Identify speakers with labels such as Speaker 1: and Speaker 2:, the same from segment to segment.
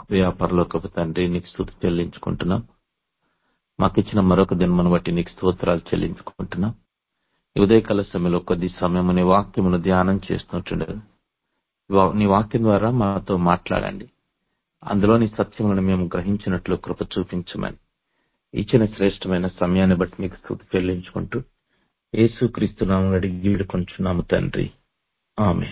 Speaker 1: వ్యాపారలోకపు తండ్రి నీకు స్థుతి చెల్లించుకుంటున్నాం మాకిచ్చిన మరొక దినమును బట్టి నీకు స్తోత్రాలు చెల్లించుకుంటున్నాం ఈ ఉదయకాల సమయంలో కొద్ది సమయం నీ వాక్యమును ధ్యానం చేస్తుంటుండగా వా- నీ వాక్యం ద్వారా మాతో మాట్లాడండి అందులోని సత్యములను మేము గ్రహించినట్లు కృప చూపించమని ఇచ్చిన శ్రేష్టమైన సమయాన్ని బట్టి మీకు స్థుతి చెల్లించుకుంటూ యేసు క్రీస్తునామం అడిగి వేడుకొంచున్నాము తండ్రి ఆమె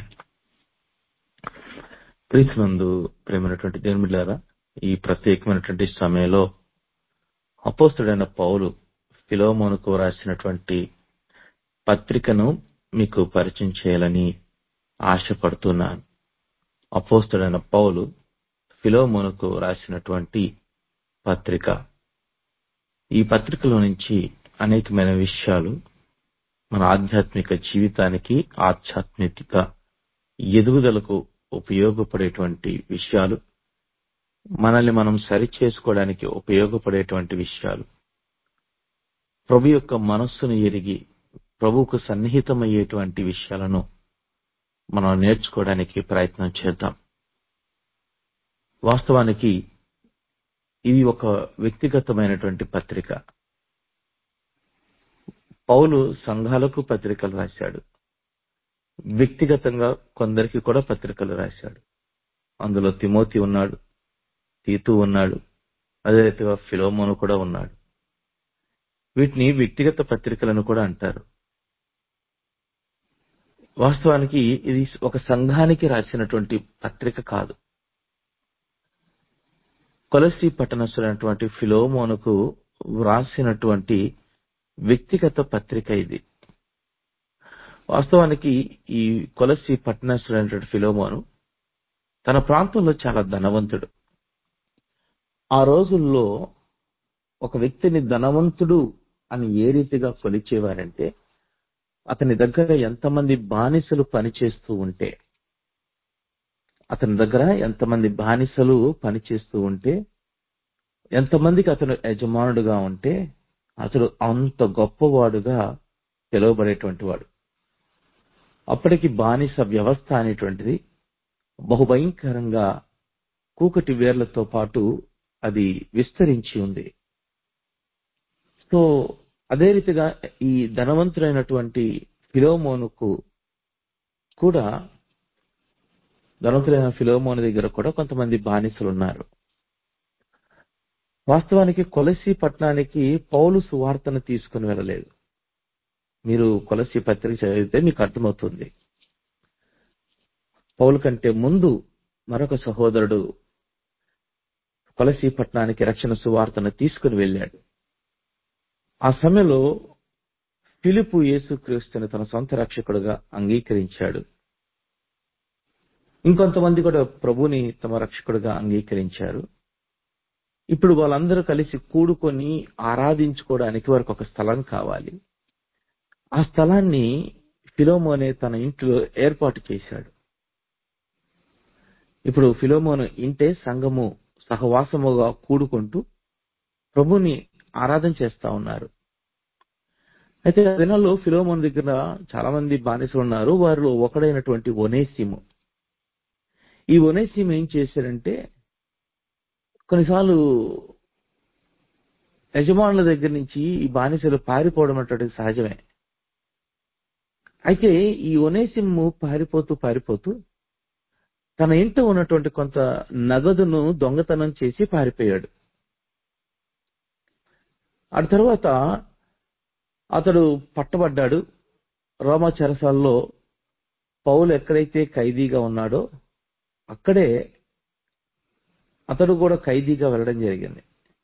Speaker 1: క్రీస్తునందు ప్రేమైనటువంటి దేవునిలారా ఈ ప్రత్యేకమైనటువంటి సమయంలో అపోస్తుడైన పౌలు ఫిలోమోనుకు రాసినటువంటి పత్రికను మీకు పరిచయం చేయాలని ఆశపడుతున్నాను అపోస్తుడైన పౌలు ఫిలోమోనుకు రాసినటువంటి పత్రిక ఈ పత్రికలో నుంచి అనేకమైన విషయాలు మన ఆధ్యాత్మిక జీవితానికి ఆధ్యాత్మిక ఎదుగుదలకు ఉపయోగపడేటువంటి విషయాలు మనల్ని మనం సరి చేసుకోవడానికి ఉపయోగపడేటువంటి విషయాలు ప్రభు యొక్క మనస్సును ఎరిగి ప్రభువుకు సన్నిహితమయ్యేటువంటి విషయాలను మనం నేర్చుకోవడానికి ప్రయత్నం చేద్దాం వాస్తవానికి ఇది ఒక వ్యక్తిగతమైనటువంటి పత్రిక పౌలు సంఘాలకు పత్రికలు రాశాడు వ్యక్తిగతంగా కొందరికి కూడా పత్రికలు రాశాడు అందులో తిమోతి ఉన్నాడు తీతు ఉన్నాడు అదే రీతిగా ఫిలోమోను కూడా ఉన్నాడు వీటిని వ్యక్తిగత పత్రికలను కూడా అంటారు వాస్తవానికి ఇది ఒక సంఘానికి రాసినటువంటి పత్రిక కాదు కొలసి పట్టణస్తులైనటువంటి ఫిలోమోనుకు వ్రాసినటువంటి వ్యక్తిగత పత్రిక ఇది వాస్తవానికి ఈ కొలసి పట్టణస్తులైనటువంటి ఫిలోమోను తన ప్రాంతంలో చాలా ధనవంతుడు ఆ రోజుల్లో ఒక వ్యక్తిని ధనవంతుడు అని ఏ రీతిగా కొలిచేవారంటే అతని దగ్గర ఎంతమంది బానిసలు పనిచేస్తూ ఉంటే అతని దగ్గర ఎంతమంది బానిసలు పనిచేస్తూ ఉంటే ఎంతమందికి అతను యజమానుడుగా ఉంటే అతడు అంత గొప్పవాడుగా పిలువబడేటువంటి వాడు అప్పటికి బానిస వ్యవస్థ అనేటువంటిది బహుభయంకరంగా కూకటి వేర్లతో పాటు అది విస్తరించి ఉంది సో అదే రీతిగా ఈ ధనవంతులైనటువంటి ఫిలోమోనుకు కూడా ధనవంతులైన ఫిలోమోను దగ్గర కూడా కొంతమంది బానిసలు ఉన్నారు వాస్తవానికి కొలసి పట్టణానికి పౌలు సువార్తను తీసుకుని వెళ్ళలేదు మీరు కొలసి పత్రిక చదివితే మీకు అర్థమవుతుంది పౌలు కంటే ముందు మరొక సహోదరుడు కొలసి పట్టణానికి రక్షణ సువార్తను తీసుకుని వెళ్ళాడు ఆ సమయంలో ఫిలిపు యేసుక్రీస్తుని తన సొంత రక్షకుడుగా అంగీకరించాడు ఇంకొంతమంది కూడా ప్రభుని తమ రక్షకుడుగా అంగీకరించారు ఇప్పుడు వాళ్ళందరూ కలిసి కూడుకొని ఆరాధించుకోవడానికి వారికి ఒక స్థలం కావాలి ఆ స్థలాన్ని ఫిలోమోనే తన ఇంట్లో ఏర్పాటు చేశాడు ఇప్పుడు ఫిలోమోను ఇంటే సంఘము సహవాసముగా కూడుకుంటూ ప్రభుని ఆరాధన చేస్తా ఉన్నారు అయితే ఆ దినాల్లో ఫిలోమోన్ దగ్గర చాలా మంది బానిసలు ఉన్నారు వారిలో ఒకడైనటువంటి ఒనేసిము ఈ ఒనేసిము ఏం చేశాడంటే కొన్నిసార్లు యజమానుల దగ్గర నుంచి ఈ బానిసలు పారిపోవడం అటువంటిది సహజమే అయితే ఈ ఒనేసిము పారిపోతూ పారిపోతూ తన ఇంట ఉన్నటువంటి కొంత నగదును దొంగతనం చేసి పారిపోయాడు ఆ తర్వాత అతడు పట్టబడ్డాడు రోమా చెరసాల్లో పౌలు ఎక్కడైతే ఖైదీగా ఉన్నాడో అక్కడే అతడు కూడా ఖైదీగా వెళ్ళడం జరిగింది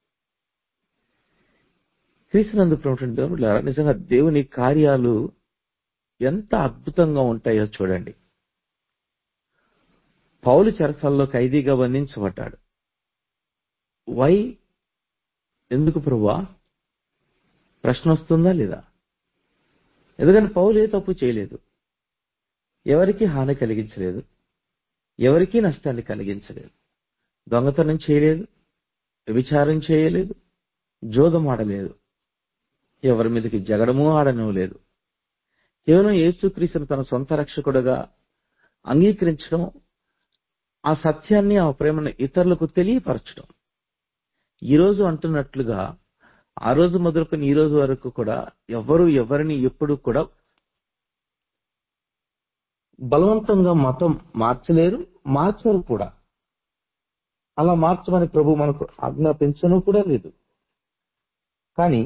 Speaker 1: క్రీస్తునందు ప్రభుత్వం నిజంగా దేవుని కార్యాలు ఎంత అద్భుతంగా ఉంటాయో చూడండి పౌలు చెరసాల్లో ఖైదీగా బంధించబడ్డాడు వై ఎందుకు ప్రభువా ప్రశ్న వస్తుందా లేదా ఎందుకంటే పౌలు ఏ తప్పు చేయలేదు ఎవరికి హాని కలిగించలేదు ఎవరికీ నష్టాన్ని కలిగించలేదు దొంగతనం చేయలేదు విచారం చేయలేదు జోదం ఆడలేదు ఎవరి మీదకి జగడము ఆడను లేదు కేవలం యేసుక్రీస్తును తన సొంత రక్షకుడుగా అంగీకరించడం ఆ సత్యాన్ని ఆ ప్రేమను ఇతరులకు తెలియపరచడం ఈ రోజు అంటున్నట్లుగా ఆ రోజు మొదలుకొని ఈ రోజు వరకు కూడా ఎవరు ఎవరిని ఎప్పుడు కూడా బలవంతంగా మతం మార్చలేరు మార్చరు కూడా అలా మార్చమని ప్రభు మనకు ఆజ్ఞాపించను కూడా లేదు కానీ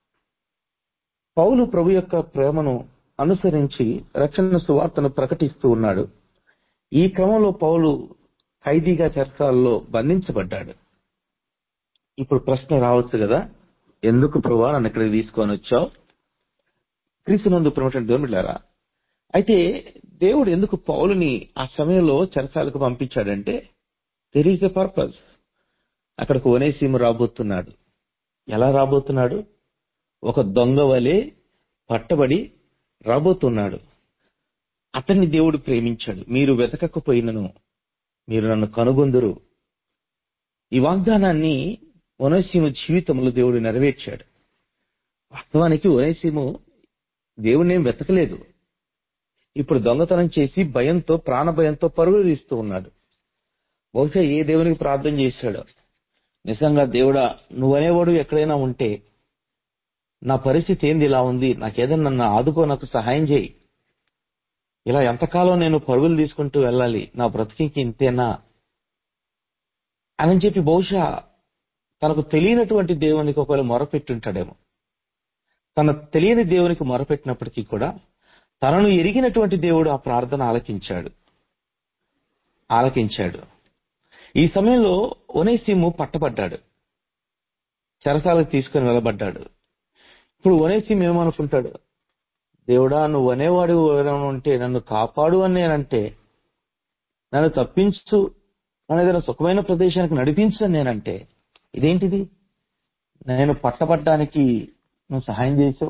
Speaker 1: పౌలు ప్రభు యొక్క ప్రేమను అనుసరించి రక్షణ సువార్తను ప్రకటిస్తూ ఉన్నాడు ఈ క్రమంలో పౌలు ఖైదీగా చర్చాల్లో బంధించబడ్డాడు ఇప్పుడు ప్రశ్న రావచ్చు కదా ఎందుకు ప్రభా నన్ను ఇక్కడికి తీసుకొని వచ్చావు క్రీస్తునందు ప్రమోషన్ దేవుమిళ్ళారా అయితే దేవుడు ఎందుకు పౌలుని ఆ సమయంలో చెరసాలకు పంపించాడంటే దెర్ ఈస్ ఎ పర్పస్ అక్కడికి ఒనేసీము రాబోతున్నాడు ఎలా రాబోతున్నాడు ఒక దొంగ వలె పట్టబడి రాబోతున్నాడు అతన్ని దేవుడు ప్రేమించాడు మీరు వెతకకపోయినను మీరు నన్ను కనుగొందురు ఈ వాగ్దానాన్ని ఒనేసీము జీవితంలో దేవుడు నెరవేర్చాడు వాస్తవానికి ఒనేసీము దేవుణ్ణేం వెతకలేదు ఇప్పుడు దొంగతనం చేసి భయంతో ప్రాణ భయంతో పరుగులు తీస్తూ ఉన్నాడు బహుశా ఏ దేవునికి ప్రార్థన చేశాడో నిజంగా దేవుడా నువ్వనేవాడు ఎక్కడైనా ఉంటే నా పరిస్థితి ఏంది ఇలా ఉంది నాకేదన్నా నన్ను ఆదుకో నాకు సహాయం చేయి ఇలా ఎంతకాలం నేను పరుగులు తీసుకుంటూ వెళ్ళాలి నా బ్రతికింకి ఇంతేనా అని చెప్పి బహుశా తనకు తెలియనటువంటి దేవునికి ఒకవేళ మొరపెట్టుంటాడేమో తన తెలియని దేవునికి మొరపెట్టినప్పటికీ కూడా తనను ఎరిగినటువంటి దేవుడు ఆ ప్రార్థన ఆలకించాడు ఆలకించాడు ఈ సమయంలో ఒనేసిము పట్టబడ్డాడు చెరసాలకు తీసుకుని వెళ్ళబడ్డాడు ఇప్పుడు ఒనేసిం ఏమనుకుంటాడు దేవుడా నువ్వు అనేవాడు ఎవరైనా ఉంటే నన్ను కాపాడు అని నేనంటే నన్ను తప్పించు నన్ను ఏదైనా సుఖమైన ప్రదేశానికి నడిపించు అని నేనంటే ఇదేంటిది నేను పట్టబడ్డానికి నువ్వు సహాయం చేసావు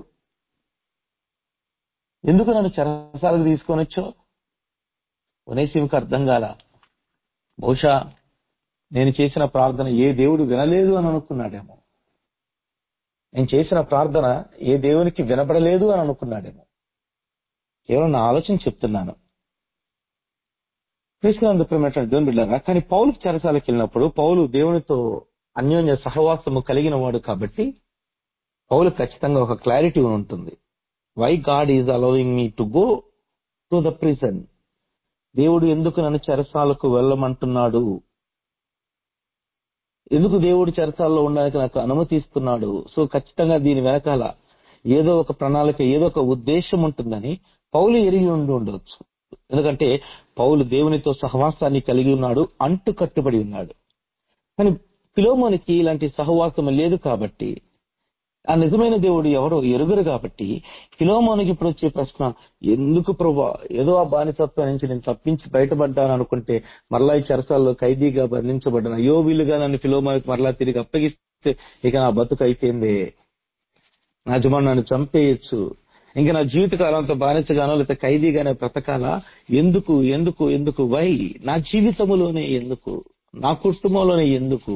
Speaker 1: ఎందుకు నన్ను చెరసాలకు తీసుకొని వచ్చావు ఒనేసిమికి అర్థం కాల బహుశా నేను చేసిన ప్రార్థన ఏ దేవుడు వినలేదు అని అనుకున్నాడేమో నేను చేసిన ప్రార్థన ఏ దేవునికి వినపడలేదు అని అనుకున్నాడేమో కేవలం నా ఆలోచన చెప్తున్నాను తీసుకున్నందు ప్రేమటువంటి దేవుని బిడ్డారా కానీ పౌలు చెరసాలకు వెళ్ళినప్పుడు పౌలు దేవునితో అన్యోన్య సహవాసము కలిగిన వాడు కాబట్టి పౌలు ఖచ్చితంగా ఒక క్లారిటీ ఉంటుంది why God is allowing me to go to the prison దేవుడు ఎందుకు నన్ను చెరసాలకు వెళ్ళమంటున్నాడు ఎందుకు దేవుడు చెరసాల్లో ఉండడానికి నాకు అనుమతి ఇస్తున్నాడు సో ఖచ్చితంగా దీని వెనకాల ఏదో ఒక ప్రణాళిక ఏదో ఒక ఉద్దేశం ఉంటుందని పౌలు ఎరిగి ఉండి ఉండవచ్చు ఎందుకంటే పౌలు దేవునితో సహవాసాన్ని కలిగి ఉన్నాడు అంటు కట్టుబడి ఉన్నాడు కానీ ఫిలోమోనికి ఇలాంటి సహవాసం లేదు కాబట్టి ఆ నిజమైన దేవుడు ఎవరో ఎరుగరు కాబట్టి ఫిలోమోనికి ఇప్పుడు వచ్చే ప్రశ్న ఎందుకు ప్రభా ఏదో ఆ బానిసత్వం నుంచి నేను తప్పించి బయటపడ్డాను అనుకుంటే మరలా ఈ చెరసాల్లో ఖైదీగా బంధించబడ్డాను అయ్యో వీలుగా నన్ను ఫిలోమోనికి మరలా తిరిగి అప్పగిస్తే ఇక నా బతుకు అయిపోయింది నా యజమాని నన్ను చంపేయచ్చు ఇంకా నా జీవితకాలం అంతా బానిసగానో లేకపోతే ఖైదీగానే బ్రతకాలా ఎందుకు ఎందుకు ఎందుకు వై నా జీవితములోనే ఎందుకు నా కుటుంబంలోనే ఎందుకు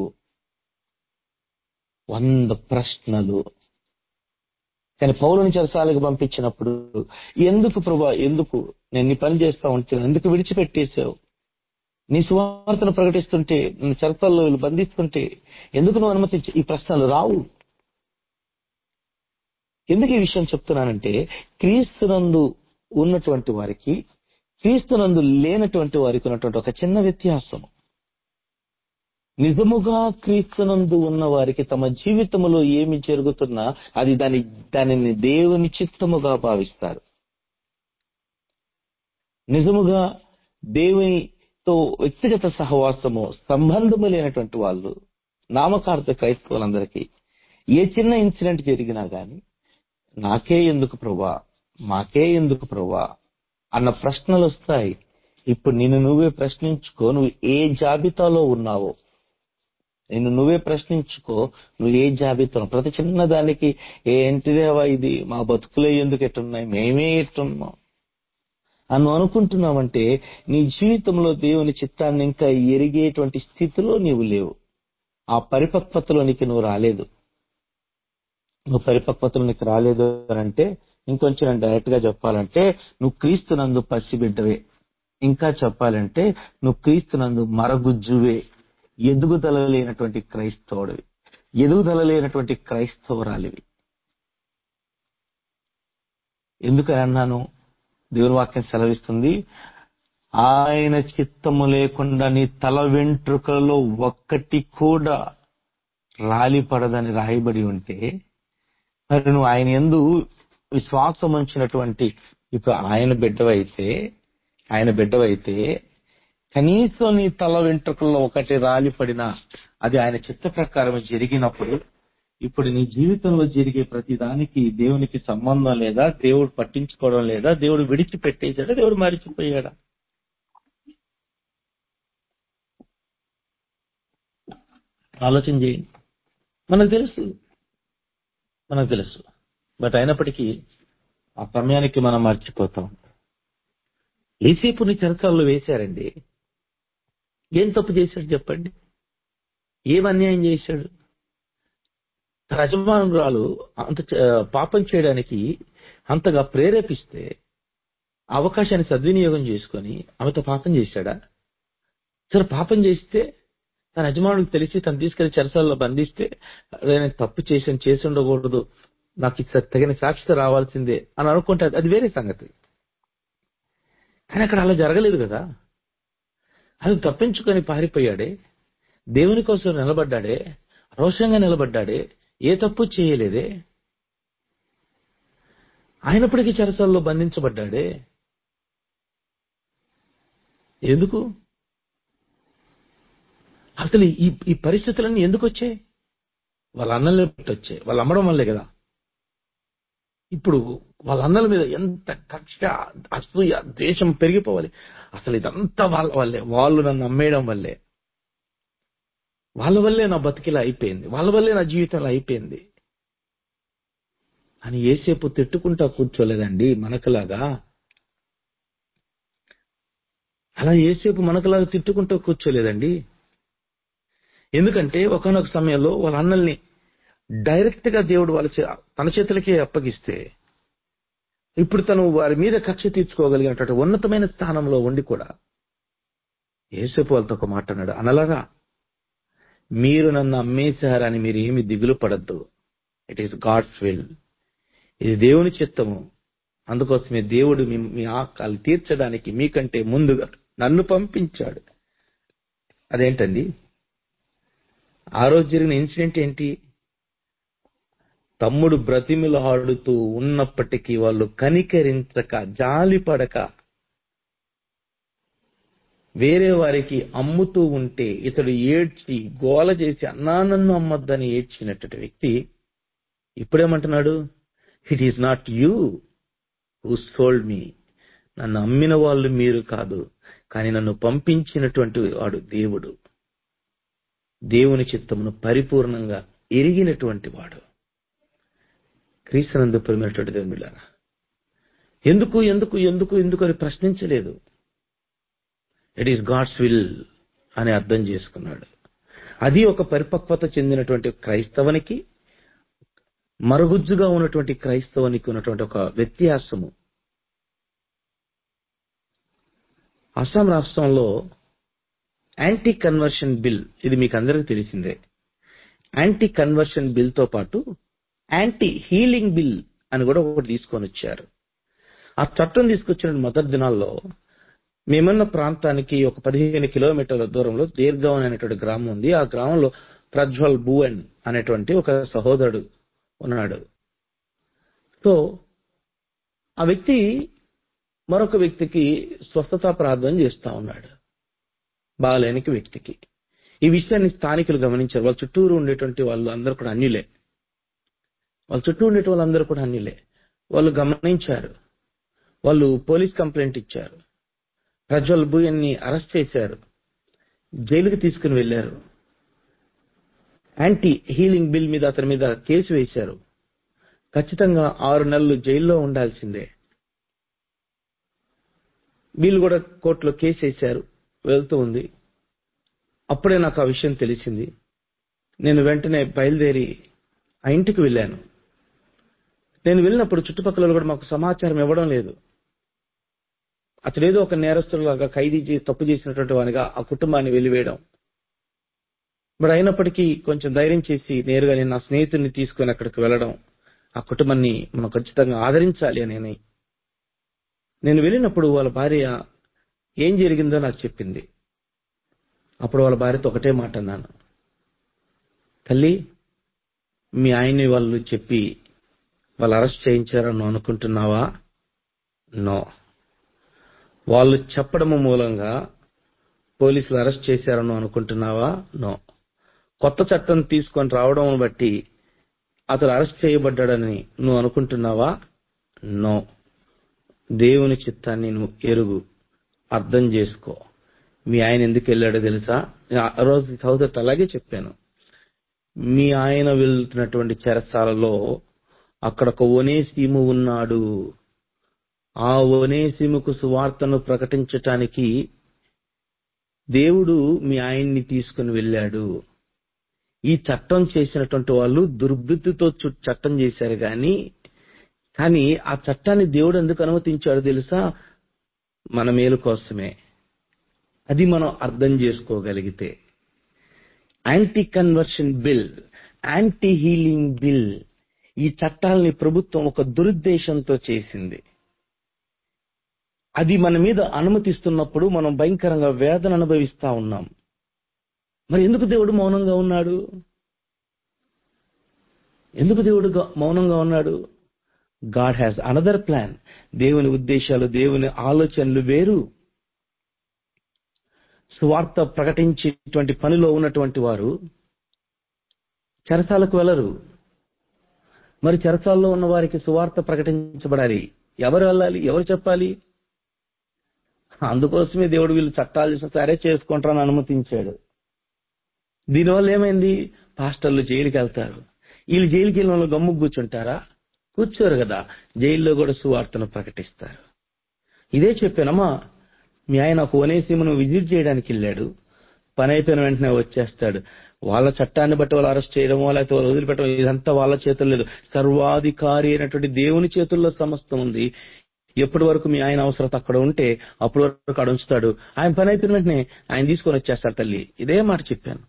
Speaker 1: వంద ప్రశ్నలు కానీ పౌరుని చెరసాలకు పంపించినప్పుడు ఎందుకు ప్రభా ఎందుకు నేను నీ పని చేస్తా ఉంటే ఎందుకు విడిచిపెట్టేశావు నీ సువార్తను ప్రకటిస్తుంటే నన్ను చెరసాల్లో వీళ్ళు బంధిస్తుంటే ఎందుకు నువ్వు అనుమతించి ఈ ప్రశ్నలు రావు ఎందుకు ఈ విషయం చెప్తున్నానంటే క్రీస్తునందు ఉన్నటువంటి వారికి క్రీస్తునందు లేనటువంటి వారికి ఉన్నటువంటి ఒక చిన్న వ్యత్యాసం నిజముగా క్రీస్తునందు ఉన్న వారికి తమ జీవితములో ఏమి జరుగుతున్నా అది దాని దానిని దేవుని చిత్తముగా భావిస్తారు నిజముగా దేవునితో వ్యక్తిగత సహవాసము సంబంధము లేనటువంటి వాళ్ళు నామకార్థ క్రైస్తవులందరికీ ఏ చిన్న ఇన్సిడెంట్ జరిగినా గాని నాకే ఎందుకు ప్రభా మాకే ఎందుకు ప్రభా అన్న ప్రశ్నలు వస్తాయి ఇప్పుడు నిన్ను నువ్వే ప్రశ్నించుకో నువ్వు ఏ జాబితాలో ఉన్నావో నిన్ను నువ్వే ప్రశ్నించుకో నువ్వు ఏ జాబితా ప్రతి చిన్న దానికి ఏంటిదేవా ఇది మా బతుకులే ఎందుకు ఎట్టున్నాయి మేమే ఎట్టున్నాం అని నువ్వు అనుకుంటున్నావంటే నీ జీవితంలో దేవుని చిత్తాన్ని ఇంకా ఎరిగేటువంటి స్థితిలో నీవు లేవు ఆ పరిపక్వతలోనికి నువ్వు రాలేదు నువ్వు పరిపక్వతలోనికి రాలేదు అని అంటే ఇంకొంచెం నేను డైరెక్ట్ గా చెప్పాలంటే నువ్వు క్రీస్తునందు పసిబిడ్డవే ఇంకా చెప్పాలంటే నువ్వు క్రీస్తునందు మరగుజ్జువే ఎదుగుదల లేనటువంటి క్రైస్తవుడివి ఎదుగుదల లేనటువంటి క్రైస్తవురాలివి ఎందుకు అన్నాను దేవుని వాక్యం సెలవిస్తుంది ఆయన చిత్తము లేకుండా నీ తల వెంట్రుకలో ఒక్కటి కూడా రాలిపడదని రాయబడి ఉంటే మరి నువ్వు ఆయన ఎందు విశ్వాసం ఉంచినటువంటి ఇప్పుడు ఆయన బిడ్డవైతే ఆయన బిడ్డవైతే కనీసం నీ తల వెంట్రుకల్లో ఒకటి రాలిపడినా అది ఆయన చిత్త ప్రకారం జరిగినప్పుడు ఇప్పుడు నీ జీవితంలో జరిగే ప్రతి దానికి దేవునికి సంబంధం లేదా దేవుడు పట్టించుకోవడం లేదా దేవుడు విడిచిపెట్టేశాడా దేవుడు మరిచిపోయాడా ఆలోచన చేయండి మనకు తెలుసు మనకు తెలుసు బట్ అయినప్పటికీ ఆ సమయానికి మనం మర్చిపోతాం ఏసేపుని చెరసాల్లో వేశారండి ఏం తప్పు చేశాడు చెప్పండి ఏం అన్యాయం చేశాడు రజమానురాలు అంత చ- పాపం చేయడానికి అంతగా ప్రేరేపిస్తే ఆ అవకాశాన్ని సద్వినియోగం చేసుకొని ఆమెతో పాపం చేశాడా సరే పాపం చేస్తే తన యజమానుడికి తెలిసి తను తీసుకెళ్లి చెరసాల్లో బంధిస్తే "అరే, నేను తప్పు చేసాను చేసి ఉండకూడదు నాకు ఇది తగిన సాక్షిత రావాల్సిందే అని అనుకుంటే అది వేరే సంగతి కానీ అక్కడ అలా జరగలేదు కదా అది తప్పించుకొని పారిపోయాడే దేవుని కోసం నిలబడ్డాడే రోషంగా నిలబడ్డాడే ఏ తప్పు చేయలేదే అయినప్పటికీ చెరసాల్లో బంధించబడ్డాడే ఎందుకు అసలు ఈ ఈ పరిస్థితులన్నీ ఎందుకు వచ్చాయి వాళ్ళ అన్నలే వచ్చాయి వాళ్ళు అమ్మడం వల్లే కదా ఇప్పుడు వాళ్ళ అన్నల మీద ఎంత కక్ష అసూయ ద్వేషం పెరిగిపోవాలి అసలు ఇదంతా వాళ్ళ వల్లే వాళ్ళు నన్ను అమ్మేయడం వల్లే వాళ్ళ వల్లే నా బతికిలా అయిపోయింది వాళ్ళ వల్లే నా జీవితం ఇలా అయిపోయింది అని ఏసేపు తిట్టుకుంటా కూర్చోలేదండి మనకులాగా అలా ఏసేపు మనకులాగా తిట్టుకుంటూ కూర్చోలేదండి ఎందుకంటే ఒకనొక సమయంలో వాళ్ళ అన్నల్ని డైరెక్ట్ గా దేవుడు వాళ్ళ చే- తన చేతులకే అప్పగిస్తే ఇప్పుడు తను వారి మీద కక్ష తీర్చుకోగలిగినటువంటి ఉన్నతమైన స్థానంలో ఉండి కూడా యేసేపు వాళ్ళతో ఒక మాట అన్నాడు అనలాగా మీరు నన్ను అమ్మేశారని మీరు ఏమి దిగులు పడద్దు ఇట్ ఈస్ గాడ్స్ విల్ ఇది దేవుని చిత్తము అందుకోసమే దేవుడు మీ మీ ఆకాలు తీర్చడానికి మీకంటే ముందుగా నన్ను పంపించాడు అదేంటండి ఆ రోజు జరిగిన ఇన్సిడెంట్ ఏంటి తమ్ముడు బ్రతిమిలాడుతూ ఉన్నప్పటికీ వాళ్ళు కనికరించక జాలిపడక వేరే వారికి అమ్ముతూ ఉంటే ఇతడు ఏడ్చి గోల చేసి అన్నా నన్ను అమ్మొద్దని ఏడ్చినటువంటి వ్యక్తి ఇప్పుడేమంటున్నాడు it is not you who sold me నన్ను అమ్మిన వాళ్ళు మీరు కాదు కానీ నన్ను పంపించినటువంటి వాడు దేవుడు దేవుని చిత్తమును పరిపూర్ణంగా ఎరిగినటువంటి వాడు క్రీస్తునందు ప్రేమైనటువంటి దేవుని బిడ్డారా ఎందుకు ఎందుకు ఎందుకు ఎందుకు అని ప్రశ్నించలేదు ఇట్ ఈస్ గాడ్స్ విల్ అని అర్థం చేసుకున్నాడు అది ఒక పరిపక్వత చెందినటువంటి క్రైస్తవునికి మరుగుజ్జుగా ఉన్నటువంటి క్రైస్తవునికి ఉన్నటువంటి ఒక వ్యత్యాసము అస్సాం రాష్ట్రంలో యాంటీ కన్వర్షన్ బిల్ ఇది మీకు అందరికీ తెలిసిందే యాంటీ కన్వర్షన్ బిల్ తో పాటు యాంటీ హీలింగ్ బిల్ అని కూడా ఒకటి తీసుకొని వచ్చారు ఆ చట్టం తీసుకొచ్చిన మొదటి దినాల్లో మేమున్న ప్రాంతానికి ఒక పదిహేను కిలోమీటర్ల దూరంలో దీర్ఘం అనేటువంటి గ్రామం ఉంది ఆ గ్రామంలో ప్రజ్వల్ భూవన్ అనేటువంటి ఒక సహోదరుడు ఉన్నాడు సో ఆ వ్యక్తి మరొక వ్యక్తికి స్వస్థత ప్రార్థన చేస్తా ఉన్నాడు బాగలేనికి వ్యక్తికి ఈ విషయాన్ని స్థానికులు గమనించారు వాళ్ళ చుట్టూరు ఉండేటువంటి వాళ్ళు అందరూ కూడా అన్యులే వాళ్ళ చుట్టూ ఉండే వాళ్ళందరూ కూడా అన్యులే వాళ్ళు గమనించారు వాళ్ళు పోలీస్ కంప్లైంట్ ఇచ్చారు ప్రజ్వల్ భూయన్ని అరెస్ట్ చేశారు జైలుకి తీసుకుని వెళ్లారు యాంటీ హీలింగ్ బిల్ మీద అతని మీద కేసు వేశారు ఖచ్చితంగా ఆరు నెలలు జైల్లో ఉండాల్సిందే వీళ్ళు కూడా కోర్టులో కేసు వేశారు వెళ్తూ ఉంది అప్పుడే నాకు ఆ విషయం తెలిసింది నేను వెంటనే బయలుదేరి ఆ ఇంటికి వెళ్ళాను నేను వెళ్ళినప్పుడు చుట్టుపక్కల వాళ్ళు కూడా మాకు సమాచారం ఇవ్వడం లేదు
Speaker 2: అతడు ఏదో ఒక నేరస్తులాగా ఖైదీ చేసి తప్పు చేసినటువంటి వానిగా ఆ కుటుంబాన్ని వెలివేయడం బట్ అయినప్పటికీ కొంచెం ధైర్యం చేసి నేరుగా నేను నా స్నేహితుడిని తీసుకొని అక్కడికి వెళ్ళడం ఆ కుటుంబాన్ని మనం ఖచ్చితంగా ఆదరించాలి అని నేను వెళ్ళినప్పుడు వాళ్ళ భార్య ఏం జరిగిందో నాకు చెప్పింది అప్పుడు వాళ్ళ భార్యతో ఒకటే మాట అన్నాను తల్లి మీ ఆయన్ని వాళ్ళు చెప్పి వాళ్ళు అరెస్ట్ చేయించారని నువ్వు అనుకుంటున్నావా నో వాళ్ళు చెప్పడము మూలంగా పోలీసులు అరెస్ట్ చేశారని నువ్వు అనుకుంటున్నావా నో కొత్త చట్టం తీసుకొని రావడం బట్టి అతడు అరెస్ట్ చేయబడ్డాడని నువ్వు అనుకుంటున్నావా నో దేవుని చిత్తాన్ని నువ్వు ఎరుగు అర్థం చేసుకో మీ ఆయన ఎందుకు వెళ్ళాడో తెలుసా నేను ఆ రోజు సహోదరు అలాగే చెప్పాను మీ ఆయన వెళ్తున్నటువంటి చెరసాలలో అక్కడ ఒక ఒనేసీము ఉన్నాడు ఆ ఒనేసీముకు సువార్తను ప్రకటించటానికి దేవుడు మీ ఆయన్ని తీసుకుని వెళ్ళాడు ఈ చట్టం చేసినటువంటి వాళ్ళు దుర్బుద్ధితో చు- చట్టం చేశారు గాని కానీ ఆ చట్టాన్ని దేవుడు ఎందుకు అనుమతించాడో తెలుసా మన మేలు కోసమే అది మనం అర్థం చేసుకోగలిగితే anti conversion bill anti healing bill ఈ చట్టాలని ప్రభుత్వం ఒక దురుద్దేశంతో చేసింది అది మన మీద అనుమతిస్తున్నప్పుడు మనం భయంకరంగా వేదన అనుభవిస్తా ఉన్నాం మరి ఎందుకు దేవుడు మౌనంగా ఉన్నాడు ఎందుకు దేవుడు గ- మౌనంగా ఉన్నాడు గాడ్ హ్యాస్ అనదర్ ప్లాన్ దేవుని ఉద్దేశాలు దేవుని ఆలోచనలు వేరు సువార్త ప్రకటించేటువంటి పనిలో ఉన్నటువంటి వారు చెరసాలకు వెళ్ళరు మరి చెరసాల్లో ఉన్న వారికి సువార్త ప్రకటించబడాలి ఎవరు వెళ్ళాలి ఎవరు చెప్పాలి అందుకోసమే దేవుడు వీళ్ళు చట్టాలు చేసిన సరే చేసుకుంటారని అనుమతించాడు దీనివల్ల ఏమైంది పాస్టర్లు జైలుకి వెళ్తారు వీళ్ళు జైలుకి వెళ్ళిన వాళ్ళు గమ్ము కూర్చుంటారా కూర్చోరు కదా జైల్లో కూడా సువార్తను ప్రకటిస్తారు ఇదే చెప్పానమ్మా మీ ఆయన ఒక ఓనేసీమను విజిట్ చేయడానికి వెళ్ళాడు పని అయిపోయిన వెంటనే వచ్చేస్తాడు వాళ్ళ చట్టాన్ని బట్టి వాళ్ళు అరెస్ట్ చేయడమో లేకపోతే వాళ్ళు వదిలిపెట్టడం ఇదంతా వాళ్ళ చేతుల్లో లేదు సర్వాధికారి అయినటువంటి దేవుని చేతుల్లో సమస్తం ఉంది ఎప్పటి వరకు మీ ఆయన అవసరత అక్కడ ఉంటే అప్పటి వరకు అక్కడ ఉంచుతాడు ఆయన పని అయిపోయిన వెంటనే ఆయన తీసుకొని వచ్చేస్తాడు తల్లి ఇదే మాట చెప్పాను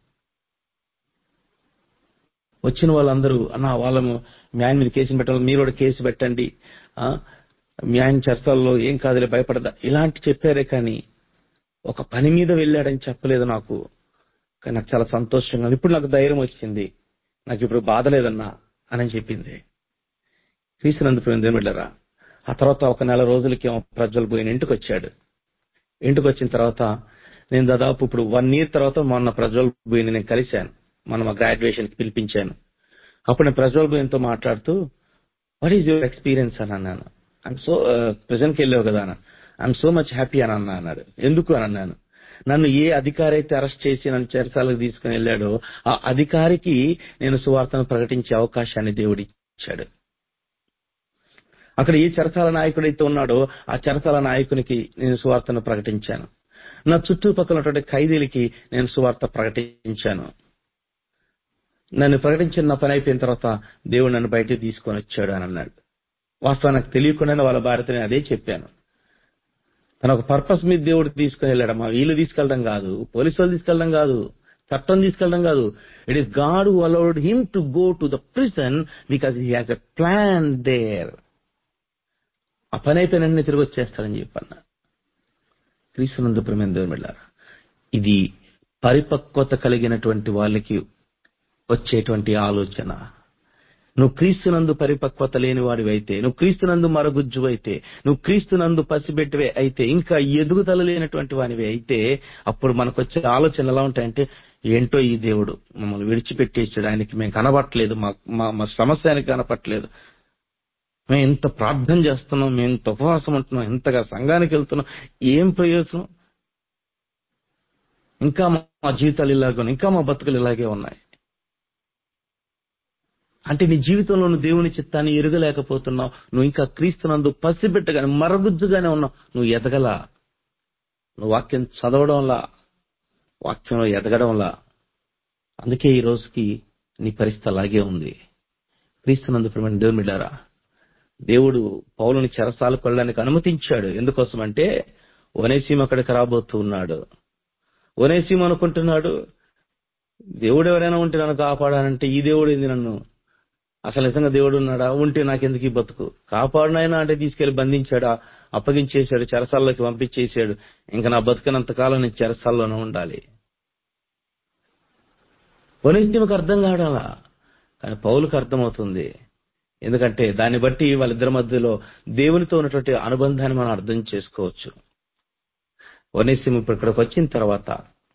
Speaker 2: వచ్చిన వాళ్ళందరూ అన్న వాళ్ళము మీ ఆయన మీద కేసు పెట్టాలి మీరు కూడా కేసు పెట్టండి ఆ, మీ ఆయన చర్చల్లో ఏం కాదులే భయపడదా ఇలాంటి చెప్పారే కానీ ఒక పని మీద వెళ్ళాడని చెప్పలేదు నాకు కానీ నాకు చాలా సంతోషంగా ఉంది. ఇప్పుడు నాకు ధైర్యం వచ్చింది నాకు ఇప్పుడు బాధ లేదన్నా అని చెప్పింది క్రీస్తునందుకు వెళ్ళారా ఆ తర్వాత ఒక నెల రోజులకి ఏమో ప్రజ్వల్ పోయిన ఇంటికి వచ్చాడు ఇంటికి వచ్చిన తర్వాత నేను దాదాపు ఇప్పుడు వన్ ఇయర్ తర్వాత మొన్న ప్రజ్వల్ బోయిని నేను కలిశాను మన మా గ్రాడ్యుయేషన్ కి పిలిపించాను అప్పుడు నేను ప్రజ్వల్ బోయిన్తో మాట్లాడుతూ వాట్ ఈజ్ యువర్ ఎక్స్పీరియన్స్ అని అన్నాను ఐఎమ్ సో ప్రెసెంట్కి వెళ్ళావు కదా అన్న ఐఎమ్ సో మచ్ హ్యాపీ అని అన్నా అన్నాడు ఎందుకు అని అన్నాను నన్ను ఏ అధికారి అయితే అరెస్ట్ చేసి నన్ను చెరసాలకు తీసుకుని వెళ్ళాడో ఆ అధికారికి నేను సువార్తను ప్రకటించే అవకాశాన్ని దేవుడు ఇచ్చాడు అక్కడ ఏ చెరసాల నాయకుడైతే ఉన్నాడో ఆ చెరసాల నాయకునికి నేను సువార్తను ప్రకటించాను నా చుట్టుపక్కల ఉన్నటువంటి ఖైదీలకి నేను సువార్త ప్రకటించాను నన్ను ప్రకటించిన నా పని అయిపోయిన తర్వాత దేవుడు నన్ను బయటకు తీసుకొని వచ్చాడు అని అన్నాడు వాస్తవం నాకు తెలియకుండానే వాళ్ళ భార్యతో నేను అదే చెప్పాను తన ఒక పర్పస్ మీద దేవుడు తీసుకుని వెళ్ళాడమ్మా వీళ్ళు తీసుకెళ్ళడం కాదు పోలీసు వాళ్ళు తీసుకెళ్ళడం కాదు చట్టం తీసుకెళ్ళడం కాదు it is God who allowed him to go to the prison because he has a plan there ఆ పని అయిపోయిన వెంటనే తిరిగి వచ్చేస్తాడని చెప్పన్న క్రీస్తునందు ప్రేమ దేవుని వెళ్ళారు ఇది పరిపక్వత కలిగినటువంటి వాళ్ళకి వచ్చేటువంటి ఆలోచన నువ్వు క్రీస్తునందు పరిపక్వత లేని వాడివి అయితే నువ్వు క్రీస్తునందు మరగుజ్జు అయితే నువ్వు క్రీస్తునందు పసిబెట్టివే అయితే ఇంకా ఎదుగుదల లేనటువంటి వానివి అయితే అప్పుడు మనకు వచ్చే ఆలోచన ఎలా ఉంటాయంటే ఏంటో ఈ దేవుడు మమ్మల్ని విడిచిపెట్టేసాడు ఆయనకి మేము కనబట్టలేదు మా మా మా సమస్య ఆయనకి కనపట్లేదు మేము ఇంత ప్రార్థన చేస్తున్నాం మేము ఇంత ఉపవాసం ఉంటున్నాం ఇంతగా సంఘానికి వెళ్తున్నాం ఏం ప్రయోజనం ఇంకా మా జీవితాలు ఇలాగే ఉన్నాయి ఇంకా మా బతుకులు ఇలాగే ఉన్నాయి అంటే నీ జీవితంలో నువ్వు దేవుని చిత్తాన్ని ఎరగలేకపోతున్నావు నువ్వు ఇంకా క్రీస్తునందు పసిబిట్టగానే మరగుజ్జుగానే ఉన్నావు నువ్వు ఎదగలా నువ్వు వాక్యం చదవడంలా వాక్యంలో ఎదగడంలా అందుకే ఈ రోజుకి నీ పరిస్థితి అలాగే ఉంది క్రీస్తునందు ప్రేమ దేవుని బిడ్డారా దేవుడు పౌలుని చెరసాలకు వెళ్ళడానికి అనుమతించాడు ఎందుకోసం అంటే ఒనేసీమ అక్కడికి రాబోతూ ఉన్నాడు ఒనేసీమ అనుకుంటున్నాడు దేవుడు ఎవరైనా ఉంటే నన్ను కాపాడానంటే ఈ దేవుడు ఏంది నన్ను అసలు నిజంగా దేవుడు ఉన్నాడా ఉంటే నాకెందుకు ఈ బతుకు కాపాడునైనా అంటే తీసుకెళ్లి బంధించాడా అప్పగించేశాడు చెరసాల్లోకి పంపించేశాడు ఇంకా నా బతుకునంత కాలం నేను చెరసాల్లోనే ఉండాలి ఒనేసీమకు అర్థం కావడాలా కానీ పౌలుకు అర్థమవుతుంది ఎందుకంటే దాన్ని బట్టి వాళ్ళిద్దరి మధ్యలో దేవునితో ఉన్నటువంటి అనుబంధాన్ని మనం అర్థం చేసుకోవచ్చు ఒనేసిం ఇప్పుడు ఇక్కడికి వచ్చిన తర్వాత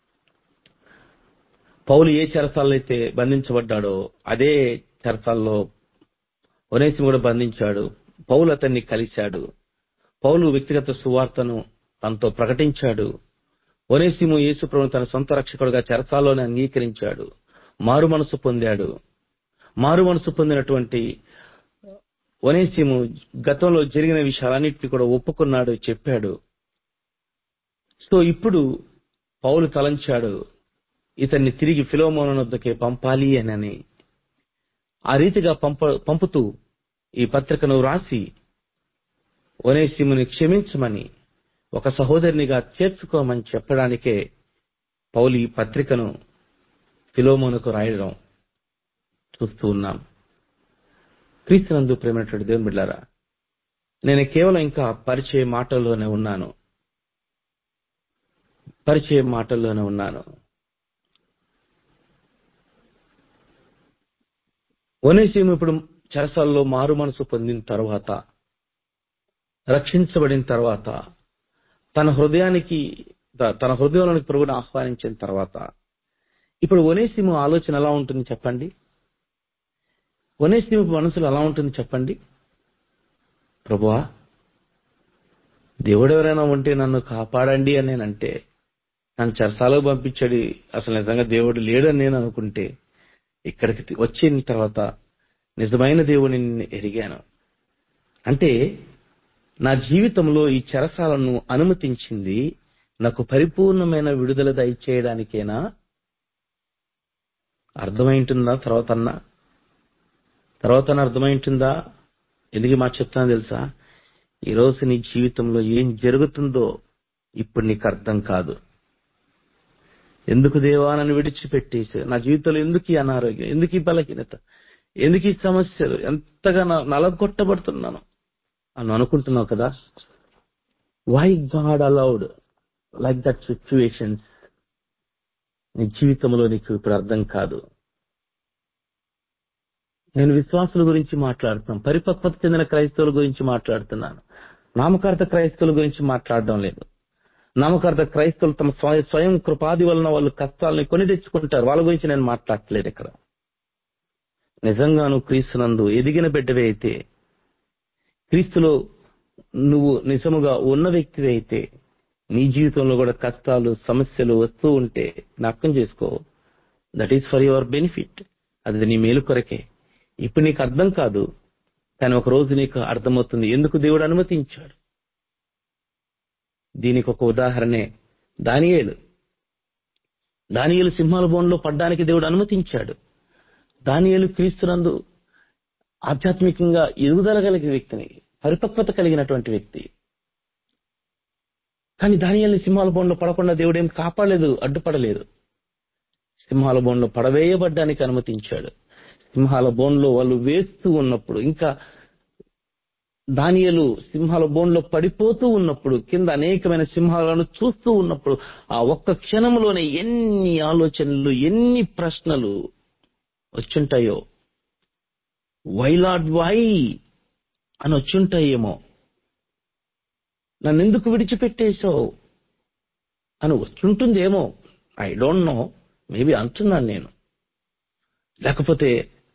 Speaker 2: పౌలు ఏ చెరసాల్లో అయితే బంధించబడ్డాడో అదే చెరసాల్లో ఒనేసిం కూడా బంధించాడు పౌలు అతన్ని కలిశాడు పౌలు వ్యక్తిగత సువార్తను తనతో ప్రకటించాడు ఒనేసిము యేసుప్రభు తన సొంత రక్షకుడుగా చెరసాల్లోనే అంగీకరించాడు మారు మనసు పొందాడు మారు మనసు పొందినటువంటి ఒనేసిము గతంలో జరిగిన విషయాలన్నింటినీ కూడా ఒప్పుకున్నాడు చెప్పాడు సో ఇప్పుడు పౌలు తలంచాడు ఇతన్ని తిరిగి ఫిలోమోన వద్దకే పంపాలి అని ఆ రీతిగా పంప పంపుతూ ఈ పత్రికను రాసి ఒనేసిముని క్షమించమని ఒక సహోదరునిగా చేర్చుకోమని చెప్పడానికే పౌలు ఈ పత్రికను ఫిలోమోనుకు రాయడం చూస్తూ ఉన్నాం క్రీస్తునందు ప్రేమైనటువంటి దేవుని బిడ్డారా నేను కేవలం ఇంకా పరిచయ మాటల్లోనే ఉన్నాను పరిచయ మాటల్లోనే ఉన్నాను ఒనేసీము ఇప్పుడు చెరసాల్లో మారు మనసు పొందిన తర్వాత రక్షించబడిన తర్వాత తన హృదయానికి త- తన హృదయంలోనికి ప్రభుని ఆహ్వానించిన తర్వాత ఇప్పుడు ఒనేసిము ఆలోచన ఎలా ఉంటుంది చెప్పండి ఒనేసిము మనసులో ఎలా ఉంటుంది చెప్పండి ప్రభువా దేవుడు ఎవరైనా ఉంటే నన్ను కాపాడండి అని నేనంటే నన్ను చెరసాలకు పంపించాడు అసలు నిజంగా దేవుడు లేడని నేను అనుకుంటే ఇక్కడికి తి- వచ్చిన తర్వాత నిజమైన దేవుడిని నేను ఎరిగాను అంటే నా జీవితంలో ఈ చెరసాలను అనుమతించింది నాకు పరిపూర్ణమైన విడుదల దయచేయడానికేనా అర్థమైంటుందా తర్వాత అన్నా తర్వాత అర్థమైంటుందా ఎందుకు ఈ మాట చెప్తాను తెలుసా ఈ రోజు నీ జీవితంలో ఏం జరుగుతుందో ఇప్పుడు నీకు అర్థం కాదు ఎందుకు దేవా నన్ను విడిచిపెట్టేసి నా జీవితంలో ఎందుకు ఈ అనారోగ్యం ఎందుకు ఈ బలహీనత ఎందుకు ఈ సమస్యలు ఎంతగా నా- నలగొట్టబడుతున్నాను అని అనుకుంటున్నావు కదా why God allowed like that situations నీ జీవితంలో నీకు ఇప్పుడు అర్థం కాదు నేను విశ్వాసుల గురించి మాట్లాడుతున్నాను పరిపక్వత చెందిన క్రైస్తవుల గురించి మాట్లాడుతున్నాను నామకార్థ క్రైస్తవుల గురించి మాట్లాడడం లేదు నామకార్థ క్రైస్తవులు తమ స్వయ- స్వయం కృపాది వలన వాళ్ళు కష్టాలని కొని తెచ్చుకుంటారు వాళ్ళ గురించి నేను మాట్లాడట్లేదు ఇక్కడ నిజంగాను క్రీస్తునందు ఎదిగిన బిడ్డవే అయితే క్రీస్తులో నువ్వు నిజముగా ఉన్న వ్యక్తివి అయితే నీ జీవితంలో కూడా కష్టాలు సమస్యలు వస్తూ ఉంటే జ్ఞాపకం చేసుకో that is for your benefit అది నీ మేలు కొరకే ఇప్పుడు నీకు అర్థం కాదు కానీ ఒక రోజు నీకు అర్థమవుతుంది ఎందుకు దేవుడు అనుమతించాడు దీనికి ఒక ఉదాహరణే దానియేలు దానియేలు సింహాల బోన్లో పడ్డానికి దేవుడు అనుమతించాడు దానియేలు క్రీస్తునందు ఆధ్యాత్మికంగా ఎదుగుదల కలిగిన వ్యక్తిని పరిపక్వత కలిగినటువంటి వ్యక్తి కానీ దానియేలుని సింహాల బోన్లో పడకుండా దేవుడు ఏం కాపాడలేదు అడ్డుపడలేదు సింహాల బోన్లో పడవేయబడ్డానికి అనుమతించాడు సింహాల బోన్లో వాళ్ళు వేస్తూ ఉన్నప్పుడు ఇంకా దానియలు సింహాల బోన్లో పడిపోతూ ఉన్నప్పుడు కింద అనేకమైన సింహాలను చూస్తూ ఉన్నప్పుడు ఆ ఒక్క క్షణంలోనే ఎన్ని ఆలోచనలు ఎన్ని ప్రశ్నలు వచ్చుంటాయో వైలాడ్ వై అని వచ్చుంటాయేమో నన్ను ఎందుకు విడిచిపెట్టేశావు అని వచ్చుంటుందేమో ఐ డోంట్ నో మేబీ అంటున్నాను నేను లేకపోతే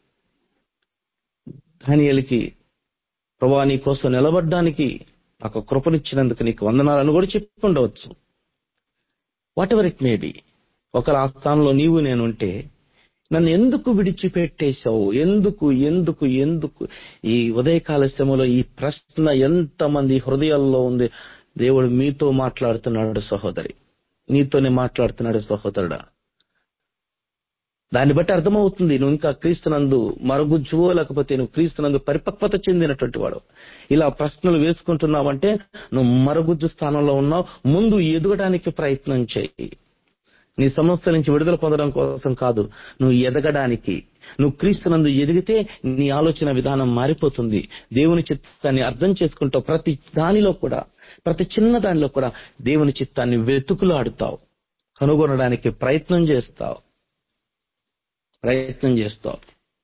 Speaker 2: దానియలకి ప్రభా నీ కోసం నిలబడ్డానికి నాకు కృపనిచ్చినందుకు నీకు వందనాలను కూడా చెప్పి ఉండవచ్చు whatever it may be ఒకరు ఆ స్థానంలో నీవు నేను ఉంటే నన్ను ఎందుకు విడిచిపెట్టేశావు ఎందుకు ఎందుకు ఎందుకు ఈ ఉదయకాల శ్రమలో ఈ ప్రశ్న ఎంతమంది హృదయాల్లో ఉంది దేవుడు మీతో మాట్లాడుతున్నాడు సహోదరి నీతోనే మాట్లాడుతున్నాడు సహోదరుడా దాన్ని బట్టి అర్థమవుతుంది నువ్వు ఇంకా క్రీస్తునందు మరుగుజ్జువో లేకపోతే నువ్వు క్రీస్తునందు పరిపక్వత చెందినటువంటి వాడు ఇలా ప్రశ్నలు వేసుకుంటున్నావంటే నువ్వు మరుగుజ్జు స్థానంలో ఉన్నావు ముందు ఎదగడానికి ప్రయత్నం చేయి నీ సమస్యల నుంచి విడుదల పొందడం కోసం కాదు నువ్వు ఎదగడానికి నువ్వు క్రీస్తునందు ఎదిగితే నీ ఆలోచన విధానం మారిపోతుంది దేవుని చిత్తాన్ని అర్థం చేసుకుంటావు ప్రతి దానిలో కూడా ప్రతి చిన్న దానిలో కూడా దేవుని చిత్తాన్ని వెతుకులాడుతావు కనుగొనడానికి ప్రయత్నం చేస్తావు ప్రయత్నం చేస్తావు